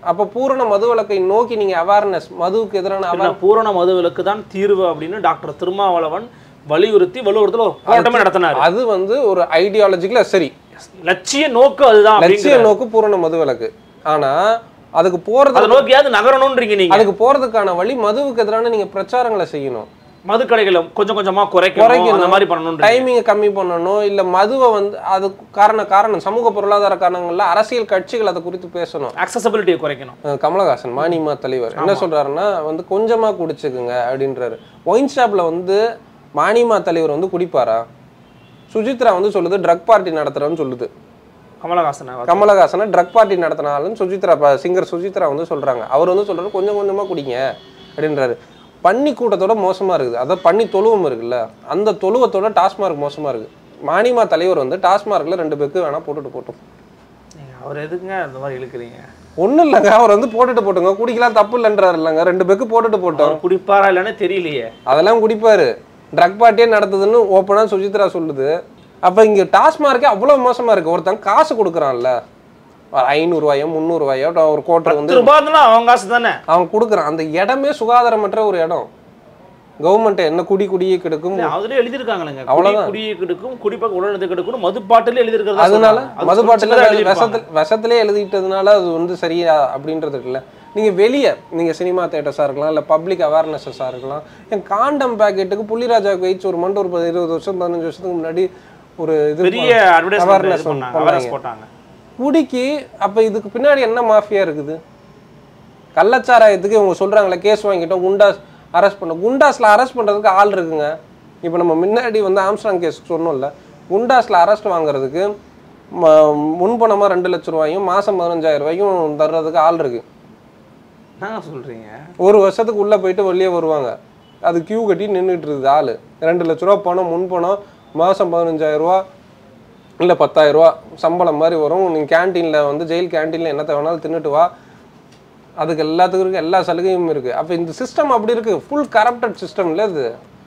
அப்போ பூரண மதுவிலக்கை நோக்கி நீங்க அவேர்னஸ் மதுவுக்கு எதிரான இல்ல, பூரண மதுவிலக்கு தான் தீர்வு அப்படின்னு டாக்டர் திருமாவளவன் வலியுறுத்தி வலுவூர்த்துல ஒரு போராட்டமே நடத்தினார் அது வந்து ஒரு ஐடியாலஜிக்கல சரி லட்சிய நோக்கு அதுதான் லட்சிய அப்படிங்கிற நோக்கு பூரண மதுவிலக்கு ஆனா அதுக்கு போறது அதை நோக்கியாவது நகரணும்ன்றீங்க நீங்க அதுக்கு போறதுக்கான வழி மதுவுக்கு எதிரான நீங்க பிரச்சாரங்களை செய்யணும் மதுக்கடைகளை கொஞ்சம் கொஞ்சமா குறைக்கணும் குறைக்கணும். அந்த மாதிரி பண்ணணும் டைமிங்கை கம்மி பண்ணணும் இல்ல மதுவை வந்து அது காரண காரணம் சமூக பொருளாதார காரணங்கள்ல அரசியல் கட்சிகள் அதை குறித்து பேசணும் அக்சசபிலிட்டியை குறைக்கணும் அஹ் கமலஹாசன் மானிமா தலைவர் என்ன சொல்றாருன்னா வந்து கொஞ்சமா குடிச்சுக்குங்க அப்படின்றாரு ஒயின் ஷாப்ல வந்து மானிமா தலைவர் வந்து குடிப்பாரா சுஜித்ரா வந்து சொல்லுது ட்ரக் பார்ட்டி நடத்துறேன்னு சொல்லுது கமலஹாசன் கமலஹாசனை ட்ரக் பார்ட்டி நடத்தினாலும் சுஜித்ரா சிங்கர் சுஜித்ரா வந்து சொல்றாங்க அவர் வந்து சொல்றாரு கொஞ்சம் கொஞ்சமா குடிங்க அப்படின்றாரு பன்னி கூட்டத்தோட மோசமா இருக்குது அதாவது பன்னி தொழுவம் இருக்குல்ல அந்த தொழுவத்தோட டாஸ்மார்க் மோசமா இருக்கு மானிமா தலைவர் வந்து டாஸ்மார்க்ல ரெண்டு பேருக்கு வேணா போட்டுட்டு போட்டோம் நீங்க அவர் எதுக்குங்க அந்த மாதிரி இழுக்கிறீங்க ஒண்ணும் இல்லைங்க அவர் வந்து போட்டுட்டு போட்டுங்க குடிக்கலாம் தப்பு இல்லைன்றாரு இல்லைங்க ரெண்டு பேருக்கு போட்டுட்டு போட்டோம் அவர் குடிப்பாரா இல்லைன்னு தெரியலையே அதெல்லாம் குடிப்பாரு ட்ரக் பார்ட்டியே நடத்துதுன்னு ஓப்பனா சுஜித்ரா சொல்லுது அப்ப இங்க டாஸ்மார்க்கே அவ்வளவு மோசமா இருக்கு ஒருத்தன் காசு கொடுக்குறான்ல ஐநூறுவாயோ முந்நூறுவாயோ ஒரு கோட்டர் வந்து பத்து ரூபாய் இருந்தாலும் அவங்க காசு தானே அவன் கொடுக்குறான் அந்த இடமே சுகாதாரமற்ற ஒரு இடம் கவர்மெண்ட் என்ன குடி குடியே கெடுக்கும் இல்ல, அதுலயே எழுதிருக்காங்களேங்க அவ்வளவுதான். குடி குடியை கெடுக்கும் குடிப்பக்க உடனத்தை கெடுக்கும் மது பாட்டிலே எழுதிருக்கிறதா அதனால சொல்றாங்க. அது மது பாட்டில சுத்தமா எழுதியிருப்பாங்க. விஷத்துல விஷத்திலே எழுதிட்டதுனால அது வந்து சரியா அப்படின்றது இருக்குல்ல நீங்க வெளியே நீங்க சினிமா தேட்டர்ஸா இருக்கலாம் இல்ல பப்ளிக் அவேர்னஸஸா இருக்கலாம் என் காண்டம் பேக்கெட்டுக்கு புள்ளிராஜாவுக்கு வச்சு ஒரு மண்டு ஒரு பதி- இருபது வருஷம் பதினஞ்சு வருஷத்துக்கு முன்னாடி ஒரு இது பெரிய awareness அட்வர்டைஸ்மெண்ட் பண்ணாங்க. பண்ணாங்க awareness போட்டாங்க குடிக்கு அப்ப இதுக்கு பின்னாடி என்ன மாஃபியா இருக்குது கள்ளச்சாராயத்துக்கு இவங்க சொல்றாங்களே கேஸ் வாங்கிட்டோம் குண்டாஸ் அரெஸ்ட் பண்ண குண்டாஸ்ல அரெஸ்ட் பண்றதுக்கு ஆள் இருக்குங்க இப்போ நம்ம முன்னாடி வந்து ஆம்ஸ்டாங் கேஸ் சொன்னோம்ல குண்டாஸ்ல அரெஸ்ட் வாங்குறதுக்கு ம- முன்பணமா ரெண்டு லட்ச ரூபாயும் மாசம் பதினஞ்சாயிரம் ரூபாயும் தர்றதுக்கு ஆள் இருக்கு என்ன சொல்றீங்க ஒரு வருஷத்துக்கு உள்ள போயிட்டு வெளியே வருவாங்க அது கியூ கட்டி நின்றுட்டு இருக்குது ஆளு ரெண்டு லட்ச ரூபா பணம் முன்பணம் மாசம் பதினஞ்சாயிரம் ரூபா இல்லை பத்தாயிரம் ரூபா சம்பளம் மாதிரி வரும் நீங்கள் கேன்டீனில் வந்து ஜெயில் கேன்டீனில் என்னத்தை வேணாலும் தின்னுட்டு வா அதுக்கு எல்லாத்துக்கும் இருக்கு எல்லா சலுகையும் இருக்கு அப்போ இந்த சிஸ்டம் அப்படி இருக்கு ஃபுல் கரப்டட் சிஸ்டம்ல இது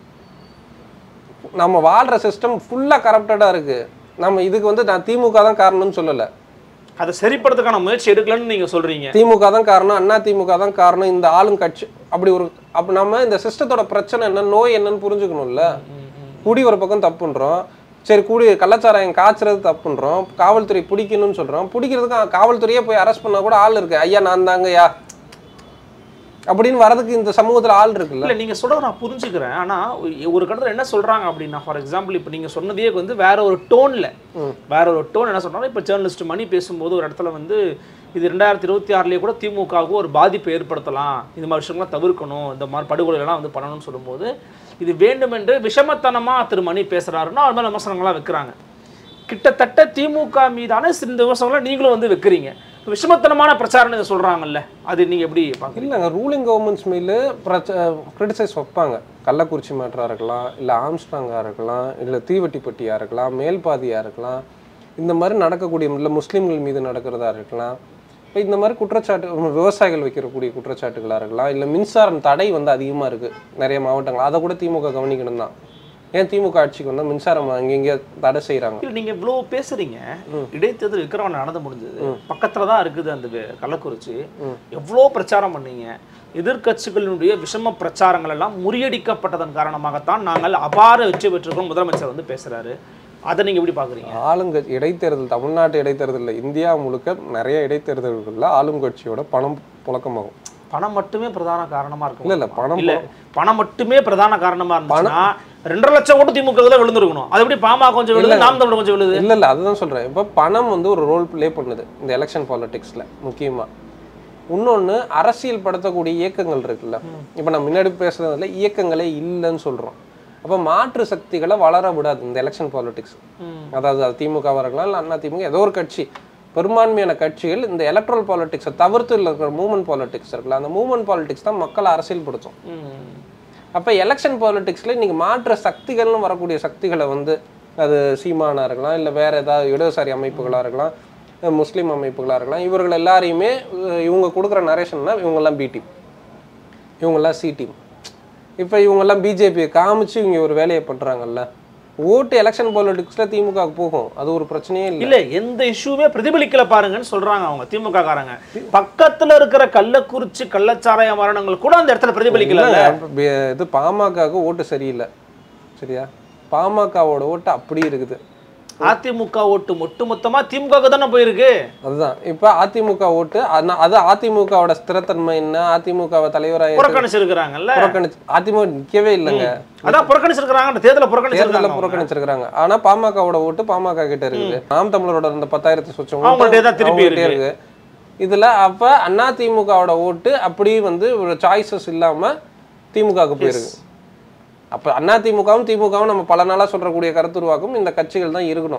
நம்ம வாழ்ற சிஸ்டம் ஃபுல்லாக கரப்டடாக இருக்கு நம்ம இதுக்கு வந்து நான் திமுக தான் காரணம்னு சொல்லலை அதை சரிப்படுறதுக்கான முயற்சி எடுக்கலன்னு நீங்க சொல்றீங்க திமுக தான் காரணம் அண்ணா திமுக தான் காரணம் இந்த ஆளும் கட்சி அப்படி ஒரு அப்ப நம்ம இந்த சிஸ்டத்தோட பிரச்சனை என்ன நோய் என்னன்னு புரிஞ்சுக்கணும்ல குடி ஒரு பக்கம் தப்புன்றோம் சரி குடி கள்ளச்சாராயம் காய்ச்சறது தப்புன்றோம் காவல்துறை பிடிக்கணும்னு சொல்றோம் பிடிக்கிறதுக்கு காவல்துறையே போய் அரெஸ்ட் பண்ணா கூட ஆள் இருக்கு ஐயா நான் தாங்கய்யா அப்படின்னு வரதுக்கு இந்த சமூகத்துல ஆள் இருக்குல்ல இல்ல நீங்க சொல்றத நான் புரிஞ்சுக்கிறேன் ஆனா ஒரு கட்டத்துல என்ன சொல்றாங்க அப்படின்னா ஃபார் எக்ஸாம்பிள் இப்போ நீங்க சொன்னதே வந்து வேற ஒரு டோன்ல வேற ஒரு டோன் என்ன சொல்றாங்க இப்போ ஜேர்னலிஸ்ட் மணி பேசும்போது ஒரு இடத்துல வந்து இது ரெண்டாயிரத்தி இருபத்தி ஆறுலேயே கூட திமுகவுக்கு ஒரு பாதிப்பை ஏற்படுத்தலாம் இந்த மாதிரி விஷயங்கள்லாம் தவிர்க்கணும் இந்த மாதிரி படுகொலைகள்லாம் வந்து பண்ணணும்னு சொல்லும்போது இது வேண்டுமென்று விஷமத்தனமா திரு மணி பேசுறாருன்னா அது மாதிரி விமர்சனங்கள்லாம் வைக்கிறாங்க கிட்டத்தட்ட திமுக மீதான இந்த விமர்சனங்களை நீங்களும் வந்து வைக்கிறீங்க விஷமத்தனமான பிரச்சாரம் இதை சொல்றாங்கல்ல அது நீங்க எப்படி பாக்குறீங்க இல்லைங்க ரூலிங் கவர்மெண்ட்ஸ் மேலே கிரிட்டிசைஸ் வைப்பாங்க கள்ளக்குறிச்சி மேட்டராக இருக்கலாம் இல்லை ஆம்ஸ்டாங்காக இருக்கலாம் இல்லை தீவட்டிப்பட்டியாக இருக்கலாம் மேல்பாதியாக இருக்கலாம் இந்த மாதிரி நடக்கக்கூடிய இல்லை முஸ்லீம்கள் மீது நடக்கிறதா இருக்கலாம் இப்போ இந்த மாதிரி குற்றச்சாட்டு விவசாயிகள் வைக்கிறக்கூடிய குற்றச்சாட்டுகளாக இருக்கலாம் இல்லை மின்சாரம் தடை வந்து அதிகமாக இருக்குது நிறைய மாவட்டங்கள் அதை கூட திமுக கவனிக்கணும் தான் ஏன் திமுக ஆட்சிக்கு வந்தால் மின்சாரம் அங்கங்கே தடை செய்கிறாங்க இல்ல நீங்க இவ்வளவு பேசுறீங்க இடைத்தேர்தல் விக்ரமன் நடந்து முடிஞ்சது பக்கத்துல தான் இருக்குது அந்த வே- கள்ளக்குறிச்சி எவ்வளோ பிரச்சாரம் பண்ணீங்க எதிர்க்கட்சிகளினுடைய விஷம பிரச்சாரங்கள் எல்லாம் முறியடிக்கப்பட்டதன் காரணமாகத்தான் நாங்கள் அபார வெற்றி பெற்றிருக்கோம் முதலமைச்சர் வந்து பேசுறாரு அதை நீங்க எப்படி பாக்குறீங்க ஆளுங்க இடைத்தேர்தல் தமிழ்நாட்டு இடைத்தேர்தலில் இந்தியா முழுக்க நிறைய இடைத்தேர்தல்களில் ஆளுங்கட்சியோட பணம் புழக்கமாகும் பணம் மட்டுமே பிரதான காரணமா இருக்கும் இல்ல, இல்ல, பணம் இல்ல பணம் மட்டுமே பிரதான காரணமா இருந்துச்சுன்னா ரெண்டரை லட்சம் ஓட்டு திமுக தான் விழுந்திருக்கணும் அது எப்படி பாமா கொஞ்சம் விழுது நாம் தமிழ் கொஞ்சம் விழுது இல்ல இல்ல அதுதான் சொல்றேன் இப்போ பணம் வந்து ஒரு ரோல் ப்ளே பண்ணுது இந்த எலெக்ஷன் பாலிடிக்ஸ்ல முக்கியமா இன்னொன்னு அரசியல் படுத்தக்கூடிய இயக்கங்கள் இருக்குல்ல இப்போ நம்ம முன்னாடி பேசுறதுல இயக்கங்களே இல்லைன்னு சொல்றோம் அப்போ மாற்று சக்திகளை வளர விடாது இந்த எலெக்ஷன் பாலிடிக்ஸ் அதாவது அது திமுகவாக இருக்கலாம் இல்லை அண்ணா திமுக ஏதோ ஒரு கட்சி பெரும்பான்மையான கட்சிகள் இந்த எலக்ட்ரல் பாலிடிக்ஸை தவிர்த்து இருக்கிற மூமெண்ட் பாலிடிக்ஸ் இருக்குல்ல அந்த மூமெண்ட் பாலிடிக்ஸ் தான் மக்களை அரசியல்படுத்தும் ம். அப்போ எலெக்ஷன் பாலிடிக்ஸில் நீங்கள் மாற்று சக்திகள்னு வரக்கூடிய சக்திகளை வந்து அது சீமானா இருக்கலாம் இல்லை வேற ஏதாவது இடதுசாரி அமைப்புகளாக இருக்கலாம் அஹ் முஸ்லீம் அமைப்புகளாக இருக்கலாம் இவர்கள் எல்லாரையுமே அஹ் இவங்க கொடுக்குற நரேஷன்னா இவங்கெல்லாம் பி டீம் இவங்கெல்லாம் சி டீம் இப்போ இவங்கெல்லாம் பிஜேபியை காமிச்சு இவங்க ஒரு வேலையை பண்ணுறாங்கல்ல ஓட்டு எலெக்ஷன் பாலிடிக்ஸ்ல திமுக க்கு போகும் அது ஒரு பிரச்சனையே இல்லை இல்ல எந்த இஷ்யூமே பிரதிபலிக்கல பாருங்கன்னு சொல்றாங்க அவங்க திமுக காரங்க பக்கத்துல இருக்கிற கள்ளக்குறிச்சி கள்ளச்சாராய மரணங்கள் கூட அந்த இடத்துல பிரதிபலிக்கல இல்லைங்க, பி- இது பாமகவுக்கு ஓட்டு சரியில்லை சரியா பாமகவோட ஓட்டு அப்படி இருக்குது அதிமுக ஓட்டு ஒட்டுமொத்தமா திமுக தானே போயிருக்கு அதுதான் இப்ப அதிமுக ஓட்டு அதான் அது அதிமுகவோட ஸ்திரத்தன்மை என்ன அதிமுகவை தலைவராக புறக்கணிச்சிருக்கிறாங்கல்ல புறக்கணிச்சு அதிமுக நிக்கவே இல்லைங்க அதான் புறக்கணிச்சிருக்கிறாங்க தேர்தல தேர்தலில் புறக்கணிச்சிருக்காங்க புறக்கணிச்சிருக்காங்க ஆனா பாமகவோட ஓட்டு பாமக கிட்ட இருக்குது நாம் தமிழரோட இந்த பத்தாயிரத்தி சொச்சம் அவங்கள்ட்டே தான் திருப்பி அவங்கள்ட்டே இருக்கு இதுல அப்ப அண்ணா திமுகவோட ஓட்டு அப்படியே வந்து ஒரு சாய்ஸஸ் இல்லாம திமுகவுக்கு போயிருக்கு அப்ப அண்ணா திமுகவும் திமுகவும் நம்ம பல நாளா சொல்றக்கூடிய கருத்துருவாக்கும் இந்த கட்சிகள் தான் இருக்கணும்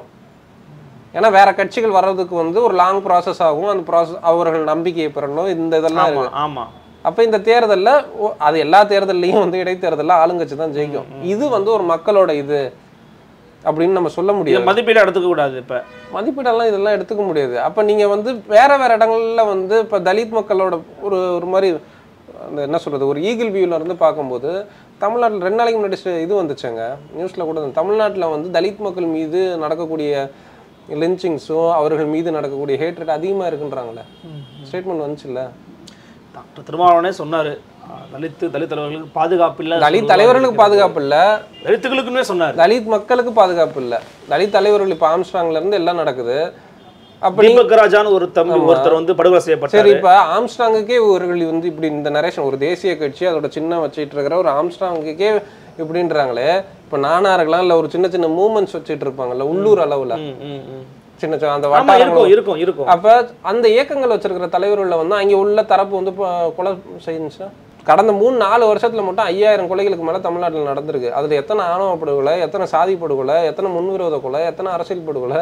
ஏன்னா வேற கட்சிகள் வர்றதுக்கு வந்து ஒரு லாங் ப்ராசஸ் ஆகும் அந்த ப்ராசஸ் அவர்கள் நம்பிக்கையை பெறணும் இந்த இதெல்லாம் ஆமா இருக்கு ஆமா அப்ப இந்த தேர்தல்ல ஓ- அது எல்லா தேர்தல்லையும் வந்து இடைத்தேர்தல்ல ஆளுங்கட்சி தான் ஜெயிக்கும் இது வந்து ஒரு மக்களோட இது அப்படின்னு நம்ம சொல்ல இதை முடியாது மதிப்பீடு எடுத்துக்க கூடாது இப்ப மதிப்பீடெல்லாம் இதெல்லாம் எடுத்துக்க முடியாது அப்ப நீங்க வந்து வேற வேற இடங்கள்ல வந்து இப்ப தலித் மக்களோட ஒரு ஒரு மாதிரி அந்த என்ன சொல்றது ஒரு ஈகிள் வியூல இருந்து பார்க்கும்போது தமிழ்நாட்டில் ரெண்டு நாளைக்கு முன்னாடி சி- இது வந்துச்சுங்க நியூஸ்ல கூட வந்து தமிழ்நாட்டுல வந்து தலித் மக்கள் மீது நடக்கக்கூடிய லிஞ்சிங்ஸும் அவர்கள் மீது நடக்கக்கூடிய ஹேட்ரட் அதிகமா இருக்குன்றாங்களே ஸ்டேட்மெண்ட் வந்துச்சுல்ல டாக்டர் திருமாவளவனே சொன்னாரு அஹ், தலித்து தலித் தலைவர்களுக்கு பாதுகாப்பு இல்ல தலித் தலைவர்களுக்கு பாதுகாப்பு இல்ல தலித்துகளுக்குமே சொன்னாரு தலித் மக்களுக்கு பாதுகாப்பு இல்ல தலித் தலைவர்கள் இப்ப ஆம்ஸ்ட்ராங்ல இருந்து எல்லாம் நடக்குது அப்ப நீ- தீபக் ராஜான்னு ஒரு தம்பி ஒருத்தர் வந்து படுகொலை சரி செய்யப்பட்டாரு இப்ப ஆம்ஸ்ட்ராங்குக்கே இவர்கள் வந்து இப்படி இந்த நரேஷன் ஒரு தேசிய கட்சி அதோட சின்ன வச்சிட்டு இருக்கிற ஒரு ஆம்ஸ்ட்ராங்குக்கே இப்படின்றாங்களே இப்ப நானா இருக்கலாம் இல்ல ஒரு சின்ன சின்ன மூமெண்ட்ஸ் வச்சுட்டு இருப்பாங்கல்ல உள்ளூர் அளவுல ம், ம், ம். சின்ன சின்ன அந்த ஆமா வட்டாரங்கள் இருக்கும் இருக்கும் இருக்கும் அப்ப அந்த இயக்கங்கள் வச்சிருக்கிற தலைவர்கள்ல வந்து அங்க உள்ள தரப்பு வந்து இப்போ கொலை செய்யுச்சா கடந்த மூணு நாலு வருஷத்துல மட்டும் ஐயாயிரம் கொலைகளுக்கு மேல தமிழ்நாட்டில் நடந்திருக்கு அதுல எத்தனை ஆணவ படுகொலை எத்தனை சாதி படுகொலை எத்தனை முன்விரோத கொலை எத்தனை அரசியல் படுகொலை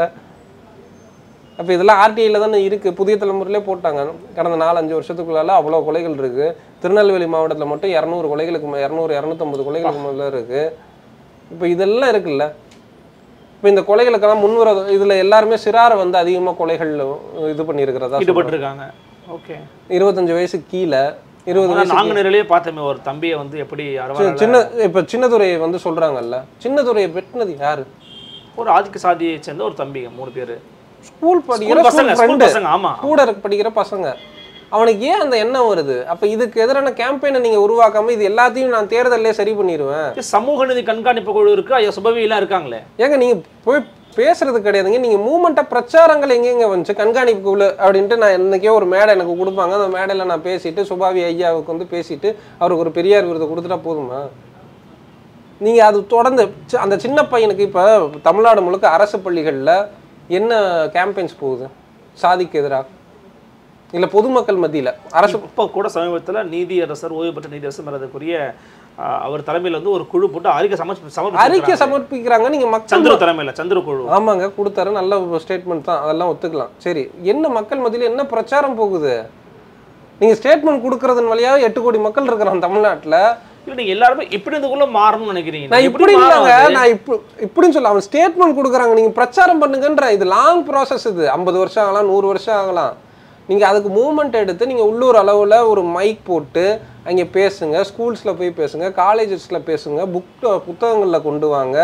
அப்ப இதெல்லாம் ஆர்டிஐல தானே இருக்கு புதிய தலைமுறையிலே போட்டாங்க கடந்த நாலு அஞ்சு வருஷத்துக்குள்ளால அவ்வளவு கொலைகள் இருக்கு திருநெல்வேலி மாவட்டத்துல மட்டும் இரநூறு கொலைகளுக்கு மே- இரநூறு இரநூத்தம்பது கொலைகளுக்கு மேல இருக்கு இப்ப இதெல்லாம் இருக்குல்ல இப்ப இந்த கொலைகளுக்கெல்லாம் முன்விரோதம் இதுல எல்லாருமே சிறார வந்து அதிகமா கொலைகள் இது பண்ணியிருக்கிறதா சொல்றாங்க. ஈடுபட்டிருக்காங்க ஓகே இருபத்தஞ்சு வயசு கீழே இருபது ஆனா வயசு நாங்க நேரிலேயே பார்த்தோமே ஒரு தம்பியை வந்து எப்படி சி- அரவணை சின்ன இப்ப சின்னதுரையை வந்து சொல்றாங்கல்ல சின்னதுரையை வெட்டினது யாரு ஒரு ஆதிக்க சாதியை சேர்ந்த ஒரு தம்பிங்க மூணு பேரு ஸ்கூல் படிக்கிற ஸ்கூல் பசங்க ஸ்கூல் ஸ்கூல் ஃப்ரெண்டு பசங்க ஆமா கூட இருக்க படிக்கிற பசங்க அவனுக்கு ஏன் அந்த எண்ணம் வருது அப்ப இதுக்கு எதிரான கேம்பெயினை நீங்க உருவாக்காம இது எல்லாத்தையும் நான் தேர்தல்லே சரி பண்ணிடுவேன் இது சமூக நீதி கண்காணிப்பு குழு இருக்கு ஐயா சுபவி எல்லாம் இருக்காங்களே ஏங்க நீங்க போய் பேசுறது கிடையாதுங்க நீங்க மூமெண்ட்டா பிரச்சாரங்கள் எங்கெங்க வந்துச்சு கண்காணிப்பு குழு அப்படின்ட்டு நான் என்னைக்கே ஒரு மேடை எனக்கு கொடுப்பாங்க அந்த மேடையில நான் பேசிட்டு சுபாவி ஐயாவுக்கு வந்து பேசிட்டு அவருக்கு ஒரு பெரியார் விருதை கொடுத்துட்டா போதுமா நீங்க அது தொடர்ந்து சி- அந்த சின்ன பையனுக்கு இப்ப தமிழ்நாடு முழுக்க அரசு பள்ளிகள்ல என்ன கேம்பெயின்ஸ் போகுது சாதிக்கு எதிராக இல்ல பொதுமக்கள் மத்தியில அரசு இப்போ கூட சமீபத்துல நீதியரசர் ஓய்வு பெற்ற நீதியரசர் மரியாதைக்குரிய அஹ், அவர் தலைமையில வந்து ஒரு குழு போட்டு அறிக்கை சமர்ப்பி அறிக்கை சமர்ப்பிச்சிருக்காங்க. சமர்ப்பிக்கிறாங்க நீங்க மக்கள் சந்துரு தலைமையில சந்துரு குழு ஆமாங்க கொடுத்தாரு நல்ல ஸ்டேட்மெண்ட் தான் அதெல்லாம் ஒத்துக்கலாம் சரி என்ன மக்கள் மத்தியில என்ன பிரச்சாரம் போகுது நீங்க ஸ்டேட்மெண்ட் கொடுக்கறதன் வழியா எட்டு கோடி மக்கள் இருக்கிறான் தமிழ்நாட்டுல இல்ல நீங்க எல்லாருமே இப்படி இதுக்குள்ள மாறணும்னு நினைக்கிறீங்க நான் எப்படி இப்படி மாறும் இல்லைங்க அது? நான் இப்ப இப்படின்னு சொல்ல அவன் ஸ்டேட்மெண்ட் கொடுக்குறாங்க நீங்க பிரச்சாரம் பண்ணுங்கன்ற இது லாங் ப்ராசஸ் இது ஐம்பது வருஷம் ஆகலாம் நூறு வருஷம் ஆகலாம் நீங்க அதுக்கு மூவ்மெண்ட் எடுத்து நீங்க உள்ளூர் அளவுல ஒரு மைக் போட்டு அங்க பேசுங்க ஸ்கூல்ஸ்ல போய் பேசுங்க காலேஜஸ்ல பேசுங்க புக் புத்தகங்கள்ல கொண்டு வாங்க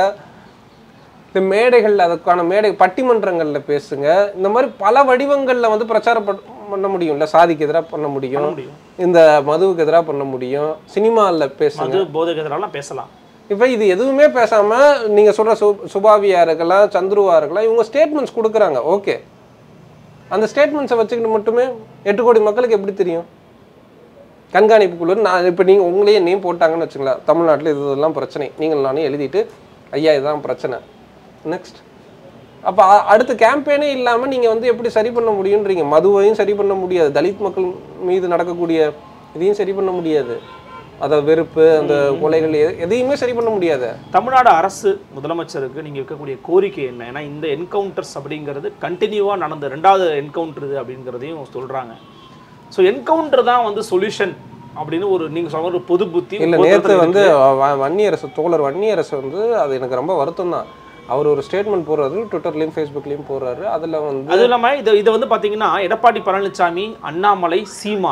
இந்த மேடைகள்ல அதுக்கான மேடை பட்டிமன்றங்கள்ல பேசுங்க இந்த மாதிரி பல வடிவங்கள்ல வந்து பிரச்சாரம் பண்- பண்ண முடியும்ல சாதிக்கு எதிராக பண்ண முடியும் முடியும். இந்த மதுவுக்கு எதிராக பண்ண முடியும் சினிமாவில் பேசுங்க மது போதைக்கு எதிராலாம் பேசலாம் இப்போ இது எதுவுமே பேசாம நீங்க சொல்ற சு சுபாவியா இருக்கலாம் சந்துருவா இருக்கலாம் இவங்க ஸ்டேட்மெண்ட்ஸ் கொடுக்குறாங்க ஓகே அந்த ஸ்டேட்மெண்ட்ஸை வச்சுக்கிட்டு மட்டுமே எட்டு கோடி மக்களுக்கு எப்படி தெரியும் கண்காணிப்பு குழு நான் இப்போ நீங்கள் உங்களையே நேம் போட்டாங்கன்னு வச்சுங்களேன் தமிழ்நாட்டில் இது இதெல்லாம் பிரச்சனை நீங்கள் நானே எழுதிட்டு ஐயா இதுதான் பிரச்சனை நெக்ஸ்ட் அப்போ அடுத்த கேம்பெயினே இல்லாமல் நீங்கள் வந்து எப்படி சரி பண்ண முடியுன்றீங்க மதுவையும் சரி பண்ண முடியாது தலித் மக்கள் மீது நடக்கக்கூடிய இதையும் சரி பண்ண முடியாது அதை வெறுப்பு அந்த கொலைகள் எது- எதையுமே சரி பண்ண முடியாது தமிழ்நாடு அரசு முதலமைச்சருக்கு நீங்க வைக்கக்கூடிய கோரிக்கை என்ன ஏன்னா இந்த என்கவுண்டர்ஸ் அப்படிங்கிறது கண்டினியூவா நடந்த ரெண்டாவது என்கவுண்டர் இது அப்படிங்கிறதையும் சொல்றாங்க ஸோ என்கவுண்டர் தான் வந்து சொல்யூஷன் அப்படின்னு ஒரு நீங்க சொல்ற ஒரு பொது புத்தி இல்ல ஒரு நேத்து கருத்து வந்து இருக்கு. வ- வன்னியரசு தோழர் வன்னியரசு வந்து அது எனக்கு ரொம்ப வருத்தம் தான் அவர் ஒரு ஸ்டேட்மெண்ட் போடுறாரு ட்விட்டர்லயும் ஃபேஸ்புக்லயும் போடுறாரு அதுல வந்து அதுவும் இல்லாம இது இதை வந்து பாத்தீங்கன்னா எடப்பாடி பழனிசாமி அண்ணாமலை சீமான்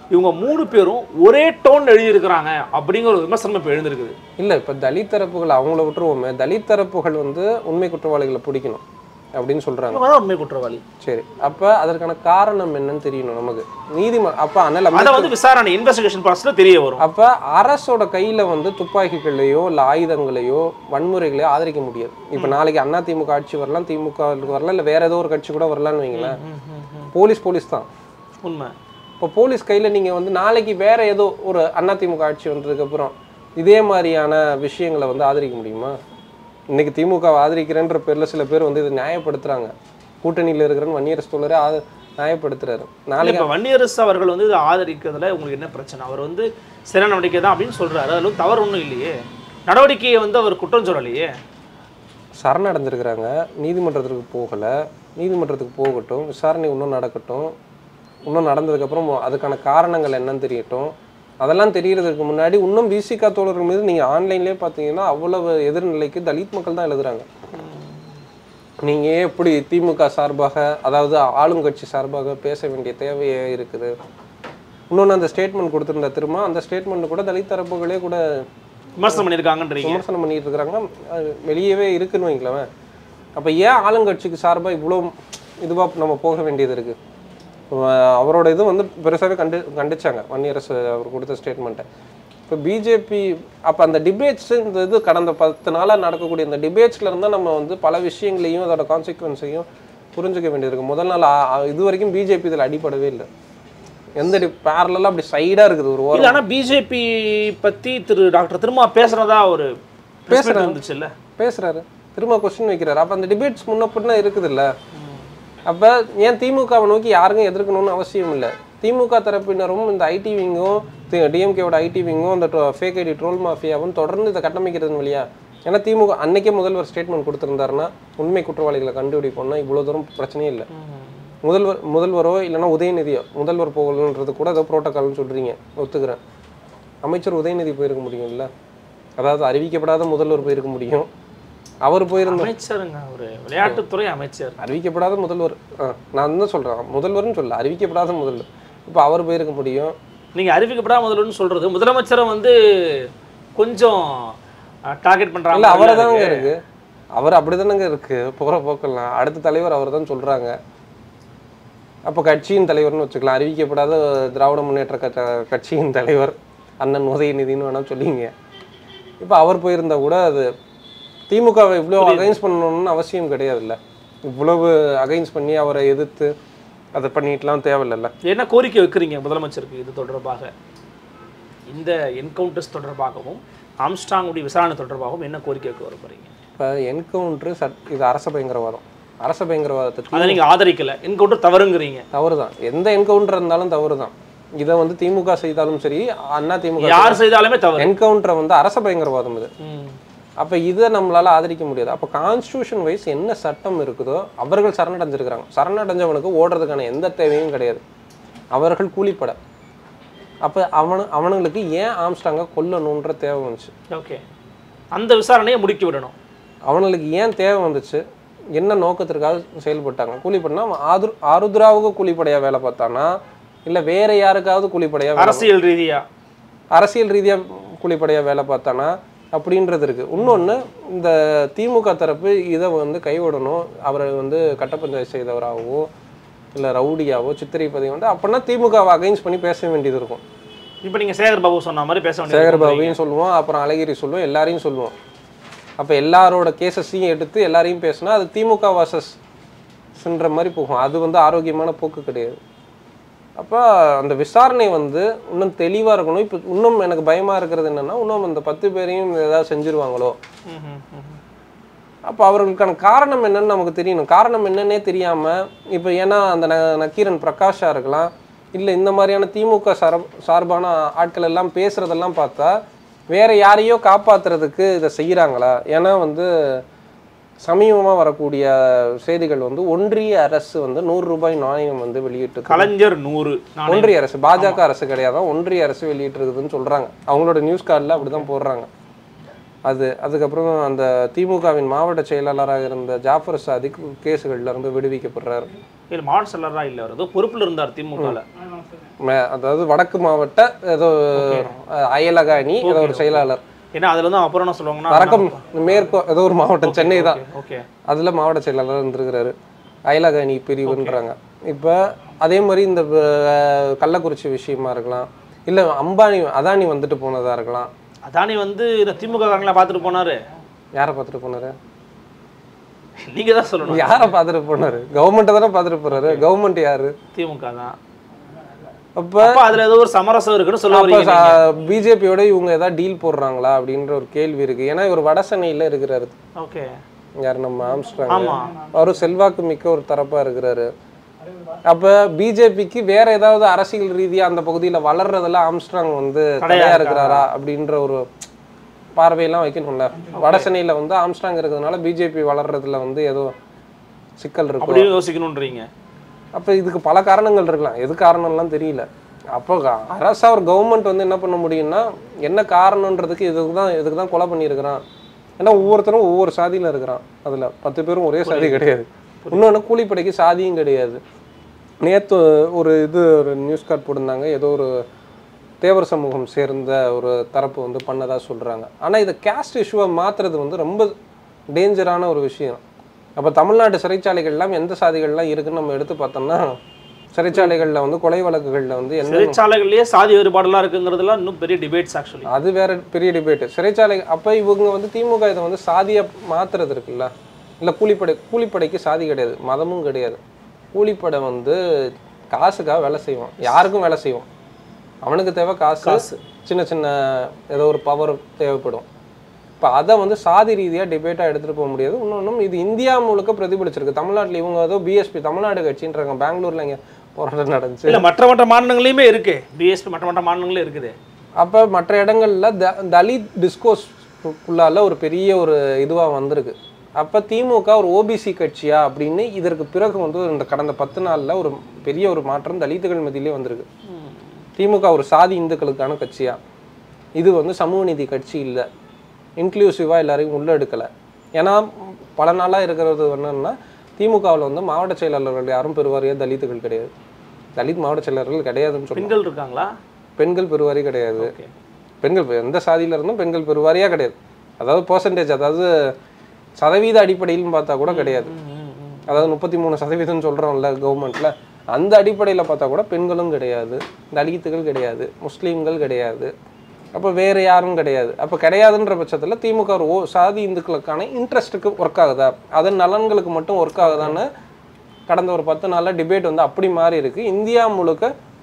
இவங்க மூணு பேரும் ஒரே டோன் எழுதியிருக்கிறாங்க அப்படிங்கிற ஒரு விமர்சனம் இப்போ எழுந்திருக்குது இல்லை இப்போ தலித் தரப்புகள் அவங்கள விட்டுருவோமே தலித் தரப்புகள் வந்து உண்மை குற்றவாளிகளை பிடிக்கணும் அப்படின்னு சொல்றாங்க இவங்க தான் உண்மை குற்றவாளி சரி அப்ப அதற்கான காரணம் என்னன்னு தெரியணும் நமக்கு நீதிமன்றம் அப்ப அண்ணல் அதை அம்பேத்கர் வந்து விசாரணை இன்வெஸ்டிகேஷன் ப்ராசஸ்ல தெரிய வரும் அப்ப அரசோட கையில வந்து துப்பாக்கிகளையோ இல்ல ஆயுதங்களையோ வன்முறைகளையோ ஆதரிக்க முடியாது இப்ப நாளைக்கு அண்ணா திமுக ஆட்சி வரலாம் திமுக வரலாம் இல்ல வேற ஏதோ ஒரு கட்சி கூட வரலாம்னு வைங்களேன் போலீஸ் போலீஸ் தான் உண்மை இப்போ போலீஸ் கையில நீங்க வந்து நாளைக்கு வேற ஏதோ ஒரு அண்ணா திமுக ஆட்சி வந்ததுக்கு அப்புறம் இதே மாதிரியான விஷயங்களை வந்து ஆதரிக்க முடியுமா இன்னைக்கு திமுக வை ஆதரிக்கிறேன்ற பேர்ல சில பேர் வந்து இதை நியாயப்படுத்துறாங்க கூட்டணியில இருக்கிறன்னு வன்னியரசு தோழரே ஆத நியாயப்படுத்துறாரு நாளைக்கு இப்போ வன்னியரசு அவர்கள் வந்து இதை ஆதரிக்கிறதுல உங்களுக்கு என்ன பிரச்சனை அவர் வந்து சிறை நடவடிக்கை தான் அப்படின்னு சொல்றாரு அதுல வந்து தவறு ஒன்றும் இல்லையே நடவடிக்கையை வந்து அவர் குற்றம் சொல்லலையே சரணடைஞ்சிருக்கிறாங்க நீதிமன்றத்துக்கு போகல நீதிமன்றத்துக்கு போகட்டும் விசாரணை இன்னும் நடக்கட்டும் இன்னும் நடந்ததுக்கப்புறம் அதுக்கான காரணங்கள் என்னன்னு தெரியட்டும் அதெல்லாம் தெரியறதுக்கு முன்னாடி இன்னும் பிசிகா தோழர்கள் மீது நீங்கள் ஆன்லைன்லேயே பார்த்தீங்கன்னா அவ்வளவு எதிர்நிலைக்கு தலித் மக்கள் தான் எழுதுறாங்க நீங்கள் ஏன் எப்படி திமுக சார்பாக அதாவது ஆளுங்கட்சி சார்பாக பேச வேண்டிய தேவையே இருக்குது இன்னொன்று அந்த ஸ்டேட்மெண்ட் கொடுத்துருந்த திரும்ப அந்த ஸ்டேட்மெண்ட் கூட தலித் தரப்புகளே கூட விமர்சனம் பண்ணியிருக்காங்கன்றீங்க விமர்சனம் பண்ணிட்டு இருக்கிறாங்க அது வெளியவே இருக்குன்னு வைங்களேன் அப்போ ஏன் ஆளுங்கட்சிக்கு சார்பாக இவ்வளோ இதுவாக நம்ம போக வேண்டியது இருக்கு அஹ் அவரோட இது வந்து பெருசாகவே கண்டு கண்டிச்சாங்க வன்னியரசு அவர் கொடுத்த ஸ்டேட்மெண்ட்டை இப்போ பிஜேபி அப்போ அந்த டிபேட்ஸ் இந்த இது கடந்த பத்து நாளாக நடக்கக்கூடிய இந்த டிபேட்ஸ்ல இருந்தால் நம்ம வந்து பல விஷயங்களையும் அதோட கான்சிக்வன்ஸையும் புரிஞ்சுக்க வேண்டியது இருக்கு முதல் நாள் ஆ- ஆ- இது வரைக்கும் பிஜேபி இதில் அடிபடவே இல்லை எந்த பேரலாம் அப்படி சைடாக இருக்குது ஒரு ஓரம் இல்ல ஆனா பிஜேபி பத்தி திரு டாக்டர் திருமா பேசுறதா ஒரு பேசுறது இருந்துச்சு இல்ல பேசுறாரு திரும்ப கொஸ்டின் வைக்கிறாரு அப்ப அந்த டிபேட்ஸ் முன்ன பின்ன இருக்குதுல்ல அப்ப ஏன் திமுகவை நோக்கி யாருக்கும் எதிர்க்கணும்னு அவசியம் இல்லை திமுக தரப்பினரும் இந்த ஐடி விங்கும் டிஎம்கேவோட ஐடி விங்கும் இந்த ஃபேக் ஐடி ட்ரோல் மாஃபியாவும் தொடர்ந்து இதை கட்டமைக்கிறதுன்னு வழியா ஏன்னா திமுக அன்னைக்கே முதல்வர் ஸ்டேட்மெண்ட் கொடுத்திருந்தாருன்னா உண்மை குற்றவாளிகளை கண்டுபிடிப்போம்னா இவ்வளவு தூரம் பிரச்சனையே இல்லை முதல்வர் முதல்வரோ இல்லைன்னா உதயநிதியோ முதல்வர் போகலன்றது கூட ஏதோ ப்ரோட்டோக்கால்னு சொல்றீங்க ஒத்துக்கிறேன் அமைச்சர் உதயநிதி போயிருக்க முடியும்ல அதாவது அறிவிக்கப்படாத முதல்வர் போயிருக்க முடியும் அவர் போயிருந்த அமைச்சருங்க ஒரு விளையாட்டுத்துறை அமைச்சர் அறிவிக்கப்படாத முதல்வர் ஆ, நான் தான் சொல்றேன் முதல்வர்னு சொல்ல அறிவிக்கப்படாத முதல்வர் இப்போ அவர் போயிருக்க முடியும் நீங்க அறிவிக்கப்படாத முதல்வர்னு சொல்றது முதலமைச்சரை வந்து கொஞ்சம் டார்கெட் இல்ல பண்றாங்க அவரை தானங்க இருக்கு அவர் அப்படிதானங்க இருக்கு போற போக்கெல்லாம் அடுத்த தலைவர் அவர் தான் சொல்றாங்க அப்போ கட்சியின் தலைவர்னு வச்சுக்கலாம் அறிவிக்கப்படாத திராவிட முன்னேற்ற கட்ட- கட்சியின் தலைவர் அண்ணன் உதயநிதினு வேணா சொல்லிங்க இப்போ அவர் போயிருந்தா கூட அது திமுகவை இவ்வளோ அகைன்ஸ் பண்ணணும்னு அவசியம் கிடையாதுல்ல இவ்வளவு அகைன்ஸ் பண்ணி அவரை எதிர்த்து அதை பண்ணிட்டுலாம் தேவையில்லைல்ல என்ன கோரிக்கை வைக்கிறீங்க முதலமைச்சருக்கு இது தொடர்பாக இந்த என்கவுண்டர்ஸ் தொடர்பாகவும் ஆம்ஸ்டாங்குடைய விசாரணை தொடர்பாகவும் என்ன கோரிக்கை வைக்க வர போறீங்க இப்போ என்கவுண்ட்ரு சட் இது அரச பயங்கரவாதம் அரச பயங்கரவாதத்தை அதை நீங்க ஆதரிக்கல என்கவுண்டர் தவறுங்கிறீங்க தவறு தான் எந்த என்கவுண்டர் இருந்தாலும் தவறு தான் இதை வந்து திமுக செய்தாலும் சரி அண்ணா திமுக யார் செய்தாலுமே தவறு என்கவுண்டரை வந்து அரச பயங்கரவாதம் இது ம். அப்போ இதை நம்மளால ஆதரிக்க முடியாது அப்போ கான்ஸ்டியூஷன் வைஸ் என்ன சட்டம் இருக்குதோ அவர்கள் சரணடைஞ்சிருக்கிறாங்க சரணடைஞ்சவனுக்கு ஓடுறதுக்கான எந்த தேவையும் கிடையாது அவர்கள் கூலிப்பட அப்போ அவனு அவனுங்களுக்கு ஏன் ஆம்ஸ்டாங்க கொல்லணுன்ற தேவை வந்துச்சு ஓகே அந்த விசாரணையை முடுக்கி விடணும் அவனுங்களுக்கு ஏன் தேவை வந்துச்சு என்ன நோக்கத்திற்காக செயல்பட்டாங்க கூலிப்படனா அவன் ஆது ஆருத்ராவுக்கு கூலிப்படையா வேலை பார்த்தானா இல்லை வேற யாருக்காவது கூலிப்படையா வேலை அரசியல் ரீதியா அரசியல் ரீதியா கூலிப்படையா வேலை பார்த்தானா அப்படின்றது இருக்கு இன்னொன்று இந்த திமுக தரப்பு இதை வந்து கைவிடணும் அவரை வந்து கட்ட பஞ்சாயத்து செய்தவராகவோ இல்லை ரவுடியாவோ சித்திரைப்பதை வந்து அப்படின்னா திமுகவை அகைன்ஸ் பண்ணி பேச வேண்டியது இருக்கும் இப்போ நீங்க சேகர் பாபு சொன்ன மாதிரி பேச வேண்டியது சேகர் பாபுவையும் சொல்லுவோம் அப்புறம் அழகிரி சொல்லுவோம் எல்லாரையும் சொல்லுவோம் அப்போ எல்லாரோட கேசஸையும் எடுத்து எல்லாரையும் பேசினா அது திமுக வாசஸ்ன்ற மாதிரி போகும் அது வந்து ஆரோக்கியமான போக்கு கிடையாது அப்போ அந்த விசாரணை வந்து இன்னும் தெளிவாக இருக்கணும் இப்போ இன்னும் எனக்கு பயமாக இருக்கிறது என்னன்னா இன்னும் அந்த பத்து பேரையும் ஏதாவது செஞ்சிருவாங்களோ ம், ம், ம். அப்போ அவர்களுக்கான காரணம் என்னன்னு நமக்கு தெரியணும் காரணம் என்னன்னே தெரியாமல் இப்போ ஏன்னா அந்த ந நக்கீரன் பிரகாஷா இருக்கலாம் இல்லை இந்த மாதிரியான திமுக சார் சார்பான ஆட்கள் எல்லாம் பேசுறதெல்லாம் பார்த்தா வேற யாரையோ காப்பாத்துறதுக்கு இதை செய்கிறாங்களா ஏன்னா வந்து சமீபமாக வரக்கூடிய செய்திகள் வந்து ஒன்றிய அரசு வந்து நூறு ரூபாய் நாணயம் வந்து வெளியிட்டு கலைஞர் நூறு நானே ஒன்றிய அரசு பாஜக அரசு கிடையாது ஒன்றிய அரசு வெளியிட்டிருக்குதுன்னு சொல்றாங்க அவங்களோட நியூஸ் கார்டில் அப்படிதான் போடுறாங்க அது அதுக்கப்புறம் அந்த திமுகவின் மாவட்ட செயலாளராக இருந்த ஜாஃபர் சாதிக் கேஸுகள்ல இருந்து விடுவிக்கப்படுறாரு இல்லை மாவட்ட செயலரா இல்லை அவர் ஏதோ பொறுப்புல இருந்தார் திமுகல மே- அதாவது வடக்கு மாவட்ட ஏதோ அஹ், அயலக அணி ஏதோ ஒரு செயலாளர் ஏன்னா அதுல வந்து அப்புறம் என்ன சொல்லுவாங்கன்னா வடக்கம் மேற்கோ ஏதோ ஒரு மாவட்டம் சென்னை தான் ஓகே அதில் மாவட்ட செயலாளர் இருந்திருக்கிறாரு அயலக அணி பிரிவுன்றாங்க இப்போ அதே மாதிரி இந்த அஹ், கள்ளக்குறிச்சி விஷயமா இருக்கலாம் இல்லை அம்பானி அதானி வந்துட்டு போனதா இருக்கலாம் அதானி வந்து இந்த திமுக காரங்களா பார்த்துட்டு போனாரு யாரை பார்த்துட்டு போனாரு நீங்க தான் சொல்லணும் யாரை பார்த்துட்டு போனாரு கவர்மெண்ட்டை தானே பார்த்துட்டு போறாரு கவர்மெண்ட் யாரு திமுக தான் அப்போ அப்ப அதுல ஏதோ ஒரு சமரசம் இருக்குன்னு சொல்ல அப்போ வரீங்க பிஜேபியோட இவங்க ஏதாவது டீல் போடுறாங்க அப்படின்ற ஒரு கேள்வி இருக்கு ஏன்னா இவர் வட சென்னையில இருக்கிறாரு ஓகே யார் நம்ம ஆம்ஸ்ட்ராங் ஆமா அவரும் செல்வாக்கு மிக்க ஒரு தரப்பா இருக்கிறாரு அப்ப பிஜேபிக்கு வேற ஏதாவது அரசியல் ரீதியா அந்த பகுதியில வளர்றதுல ஆம்ஸ்ட்ராங் வந்து தடையா இருக்கிறாரா அப்படின்ற ஒரு பார்வையெல்லாம் வைக்கணும்ல வட சென்னையில வந்து ஆம்ஸ்ட்ராங் இருக்கிறதுனால பிஜேபி வளர்றதுல வந்து ஏதோ சிக்கல் இருக்கும் அப்படியும் யோசிக்கணும்ன்றீங்க அப்போ இதுக்கு பல காரணங்கள் இருக்கலாம் எது காரணம்லாம் தெரியல அப்போ க- அரசா ஒரு கவர்மெண்ட் வந்து என்ன பண்ண முடியும்னா என்ன காரணன்றதுக்கு இதுக்கு தான் இதுக்கு தான் கொலை பண்ணியிருக்கிறான் ஏன்னா ஒவ்வொருத்தரும் ஒவ்வொரு சாதியில் இருக்கிறான் அதில் பத்து பேரும் ஒரே சாதி கிடையாது இன்னொன்று கூலிப்படைக்கு சாதியும் கிடையாது நேற்று ஒரு இது ஒரு நியூஸ் கார்ட் போட்டிருந்தாங்க ஏதோ ஒரு தேவர் சமூகம் சேர்ந்த ஒரு தரப்பு வந்து பண்ணதா சொல்கிறாங்க ஆனால் இதை கேஸ்ட் இஷ்யூவை மாற்றுறது வந்து ரொம்ப டேஞ்சரான ஒரு விஷயம் அப்போ தமிழ்நாட்டு சிறைச்சாலைகள் எல்லாம் எந்த சாதிகள்லாம் இருக்குன்னு நம்ம எடுத்து பார்த்தோம்னா சிறைச்சாலைகளில் வந்து கொலை வழக்குகளில் வந்து எந்த சிறைச்சாலைகள்லயே சாதி வேறுபாடுலாம் இருக்குங்கிறதுலாம் இன்னும் பெரிய டிபேட்ஸ் ஆக்சுவலி அது வேற பெரிய டிபேட் சிறைச்சாலை அப்போ இவங்க வந்து திமுக இதை வந்து சாதியை மாத்துறது இருக்குல்ல இல்லை கூலிப்படை கூலிப்படைக்கு சாதி கிடையாது மதமும் கிடையாது கூலிப்படை வந்து காசுக்காக வேலை செய்வான் யாருக்கும் வேலை செய்வான் அவனுக்கு தேவை காசு காசு. சின்ன சின்ன ஏதோ ஒரு பவர் தேவைப்படும் இப்போ அதை வந்து சாதி ரீதியாக டிபேட்டாக எடுத்துகிட்டு போக முடியாது இன்னொன்றும் இது இந்தியா முழுக்க பிரதிபலிச்சிருக்கு தமிழ்நாட்டில் இவங்க ஏதோ பிஎஸ்பி தமிழ்நாடு கட்சின்றாங்க பெங்களூர்ல இங்கே போராட்டம் நடந்துச்சு இல்ல மற்ற மற்ற மாநிலங்களையுமே இருக்கு பிஎஸ்பி மற்ற மற்ற மாநிலங்களே இருக்குது அப்போ மற்ற இடங்கள்ல த தலித் டிஸ்கோஸ்க்குள்ளால ஒரு பெரிய ஒரு இதுவாக வந்திருக்கு அப்போ திமுக ஒரு ஓபிசி கட்சியா அப்படின்னு இதற்கு பிறகு வந்து இந்த கடந்த பத்து நாள்ல ஒரு பெரிய ஒரு மாற்றம் தலித்துகள் மத்தியிலே வந்திருக்கு திமுக ஒரு சாதி இந்துக்களுக்கான கட்சியா இது வந்து சமூக நீதி கட்சி இல்லை இன்க்ளூசிவாக எல்லாரையும் உள்ள எடுக்கலை ஏன்னா பல நாளாக இருக்கிறது என்னன்னா திமுகவில் வந்து மாவட்ட செயலாளர்கள் யாரும் பெருவாரியாக தலித்துகள் கிடையாது தலித் மாவட்ட செயலாளர்கள் கிடையாதுன்னு சொல்லுவாங்க பெண்கள் இருக்காங்களா பெண்கள் பெருவாரி கிடையாது ஓகே பெண்கள் பெ- எந்த சாதியில இருந்தும் பெண்கள் பெருவாரியா கிடையாது அதாவது பர்சன்டேஜ் அதாவது சதவீத அடிப்படையிலும் பார்த்தா கூட கிடையாது அதாவது முப்பத்தி மூணு சதவீதம் சொல்றோம்ல கவர்மெண்ட்ல அந்த அடிப்படையில பார்த்தா கூட பெண்களும் கிடையாது தலித்துகள் கிடையாது முஸ்லீம்கள் கிடையாது அப்போ வேற யாரும் கிடையாது அப்போ கிடையாதுன்ற பட்சத்துல திமுக ஒரு ஓ சாதி இந்துக்களுக்கான இன்ட்ரெஸ்ட்டுக்கு ஒர்க் ஆகுதா அதன் நலன்களுக்கு மட்டும் ஒர்க் ஆகுதான்னு கடந்த ஒரு பத்து நாள்ல டிபேட் வந்து அப்படி மாறி இருக்கு இந்தியா முழுக்க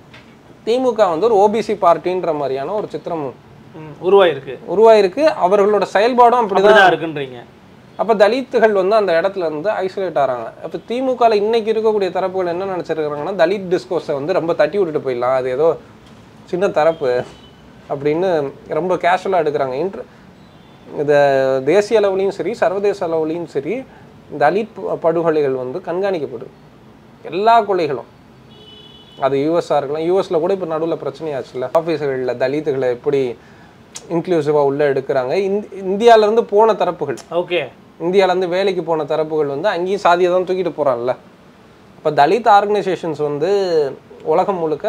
திமுக வந்து ஒரு ஓபிசி பார்ட்டின்ற மாதிரியான ஒரு சித்திரம் ம், உருவாயிருக்கு உருவாயிருக்கு அவர்களோட செயல்பாடும் அப்படிதான் அப்படிதான் இருக்குன்றீங்க அப்ப தலித்துகள் வந்து அந்த இடத்துல இருந்து ஐசோலேட் ஆறாங்க அப்ப திமுகல இன்னைக்கு இருக்கக்கூடிய தரப்புகள் என்ன நினைச்சிருக்காங்கன்னா தலித் டிஸ்கோர்ஸை வந்து ரொம்ப தட்டி விட்டுட்டு போயிடலாம் அது ஏதோ சின்ன தரப்பு அப்படின்னு ரொம்ப கேஷுவலாக எடுக்கிறாங்க இன்ட்ர இந்த தேசிய அளவுலையும் சரி சர்வதேச அளவுலையும் சரி தலித் ப- படுகொலைகள் வந்து கண்காணிக்கப்படுது எல்லா கொலைகளும் அது யூஎஸ்ஆ இருக்கலாம் யூஎஸ்ல கூட இப்போ நடுவில் பிரச்சனையாச்சுல்ல ஆஃபீஸுகளில் தலித்துகளை எப்படி இன்க்ளூசிவாக உள்ளே எடுக்கிறாங்க இந்தி இந்தியாவிலேருந்து போன தரப்புகள் ஓகே இந்தியாவிலேருந்து வேலைக்கு போன தரப்புகள் வந்து அங்கேயும் சாதியை தான் தூக்கிட்டு போகிறான்ல இப்போ தலித் ஆர்கனைசேஷன்ஸ் வந்து உலகம் முழுக்க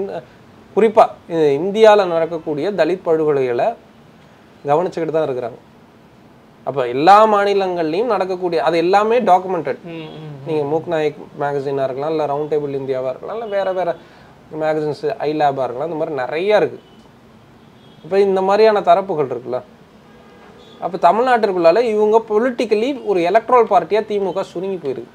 குறிப்பாக இந்தியாவில் நடக்கக்கூடிய தலித் படுகொலைகளை கவனிச்சுக்கிட்டு தான் இருக்கிறாங்க அப்போ எல்லா மாநிலங்கள்லையும் நடக்கக்கூடிய அது எல்லாமே டாக்குமெண்டட் ம், ம். நீங்கள் மூக் நாயக் மேகசினாக இருக்கலாம் இல்லை ரவுண்ட் டேபிள் இந்தியாவாக இருக்கலாம் இல்லை வேறு வேறு மேகசின்ஸ் ஐ லேபாக இருக்கலாம் இந்த மாதிரி நிறையா இருக்குது இப்போ இந்த மாதிரியான தரப்புகள் இருக்குல்ல அப்போ தமிழ்நாட்டிற்குள்ளால இவங்க பொலிட்டிக்கலி ஒரு எலக்ட்ரல் பார்ட்டியாக திமுக சுருங்கி போயிருக்கு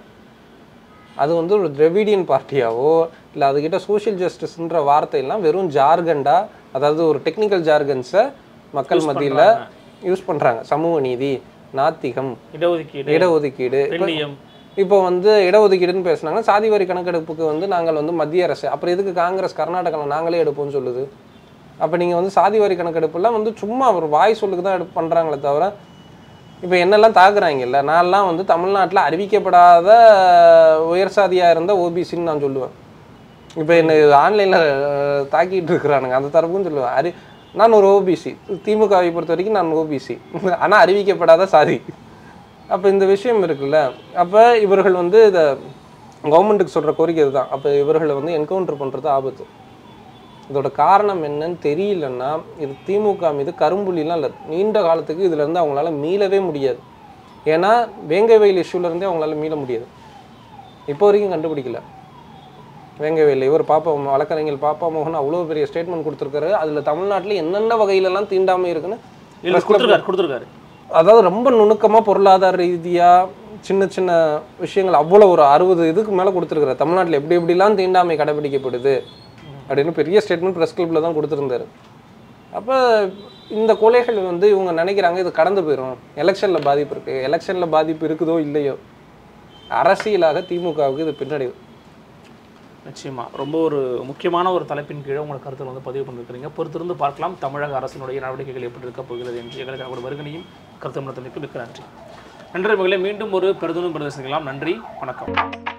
அது வந்து ஒரு திராவிடியன் பார்ட்டியாவோ இல்லை அதுக்கிட்ட சோஷியல் ஜஸ்டிஸ்ன்ற வார்த்தையெல்லாம் வெறும் ஜார்கண்டா அதாவது ஒரு டெக்னிக்கல் ஜார்கன்ஸை மக்கள் மத்தியில் யூஸ் பண்ணுறாங்க சமூக நீதி நாத்திகம் இடஒதுக்கீடு இடஒதுக்கீடு இப்ப- பெண்ணியம் இப்போ வந்து இடஒதுக்கீடுன்னு பேசுனாங்கன்னா சாதி வாரி கணக்கெடுப்புக்கு வந்து நாங்கள் வந்து மத்திய அரசு அப்புறம் எதுக்கு காங்கிரஸ் கர்நாடகாவில் நாங்களே எடுப்போம்னு சொல்லுது அப்போ நீங்கள் வந்து சாதி வாரி கணக்கெடுப்புலாம் வந்து சும்மா ஒரு வாய் சொல்லுக்கு தான் எடுப்பு பண்ணுறாங்களே தவிர இப்போ என்னெல்லாம் தாக்குறாங்கல்ல நான்லாம் வந்து தமிழ்நாட்டில் அறிவிக்கப்படாத உயர் சாதியாக இருந்த ஓபிசின்னு நான் சொல்லுவேன் இப்போ என்ன ஆன்லைனில் தாக்கிட்டு இருக்கிறானுங்க அந்த தரப்புன்னு சொல்லுவேன் அறி நான் ஒரு ஓபிசி திமுகவை பொறுத்த வரைக்கும் நான் ஓபிசி ஆனால் அறிவிக்கப்படாத சாதி அப்போ இந்த விஷயம் இருக்குல்ல அப்போ இவர்கள் வந்து இதை கவர்மெண்ட்டுக்கு சொல்கிற கோரிக்கை இதுதான் அப்போ இவர்களை வந்து என்கவுண்டர் பண்ணுறது ஆபத்து இதோட காரணம் என்னன்னு தெரியலன்னா இது திமுக மீது கரும்புள்ளிலாம் இல்லை நீண்ட காலத்துக்கு இதுலேருந்து அவங்களால மீளவே முடியாது ஏன்னா வேங்கவேல் இஷ்யூலேருந்தே அவங்களால மீள முடியாது இப்போ வரைக்கும் கண்டுபிடிக்கல வேங்கவேல் இவர் பாப்பா வழக்கறிஞர் பாப்பா மோகன் அவ்வளோ பெரிய ஸ்டேட்மெண்ட் கொடுத்துருக்காரு அதில் தமிழ்நாட்டில் என்னென்ன வகையிலலாம் தீண்டாமை இருக்குன்னு இல்லை கொடுத்துருக்காரு கொடுத்துருக்காரு அதாவது ரொம்ப நுணுக்கமாக பொருளாதார ரீதியாக சின்ன சின்ன விஷயங்கள் அவ்வளோ ஒரு அறுபது இதுக்கு மேலே கொடுத்துருக்குறாரு தமிழ்நாட்டில் எப்படி எப்படிலாம் தீண்டாமை கடைபிடிக்கப்படுது அப்படின்னு பெரிய ஸ்டேட்மெண்ட் ப்ரெஸ் கிளப்பில் தான் கொடுத்துருந்தாரு அப்போ இந்த கொலைகள் வந்து இவங்க நினைக்கிறாங்க இது கடந்து போயிடும் எலெக்ஷனில் பாதிப்பு இருக்குது எலெக்ஷனில் பாதிப்பு இருக்குதோ இல்லையோ அரசியலாக திமுகவுக்கு இது பின்னடைவு நிச்சயமா ரொம்ப ஒரு முக்கியமான ஒரு தலைப்பின் கீழே உங்களோட கருத்தில் வந்து பதிவு பண்ணிருக்கிறீங்க பொறுத்திருந்து பார்க்கலாம் தமிழக அரசினுடைய நடவடிக்கைகள் எப்படி இருக்க போகிறது என்று எங்களுக்காக ஒரு வருகனையும் கருத்து மனத்தமைப்பு மிக்க நன்றி நன்றி மகளே மீண்டும் ஒரு பெருதனும் பிரதேசங்களாம் நன்றி வணக்கம்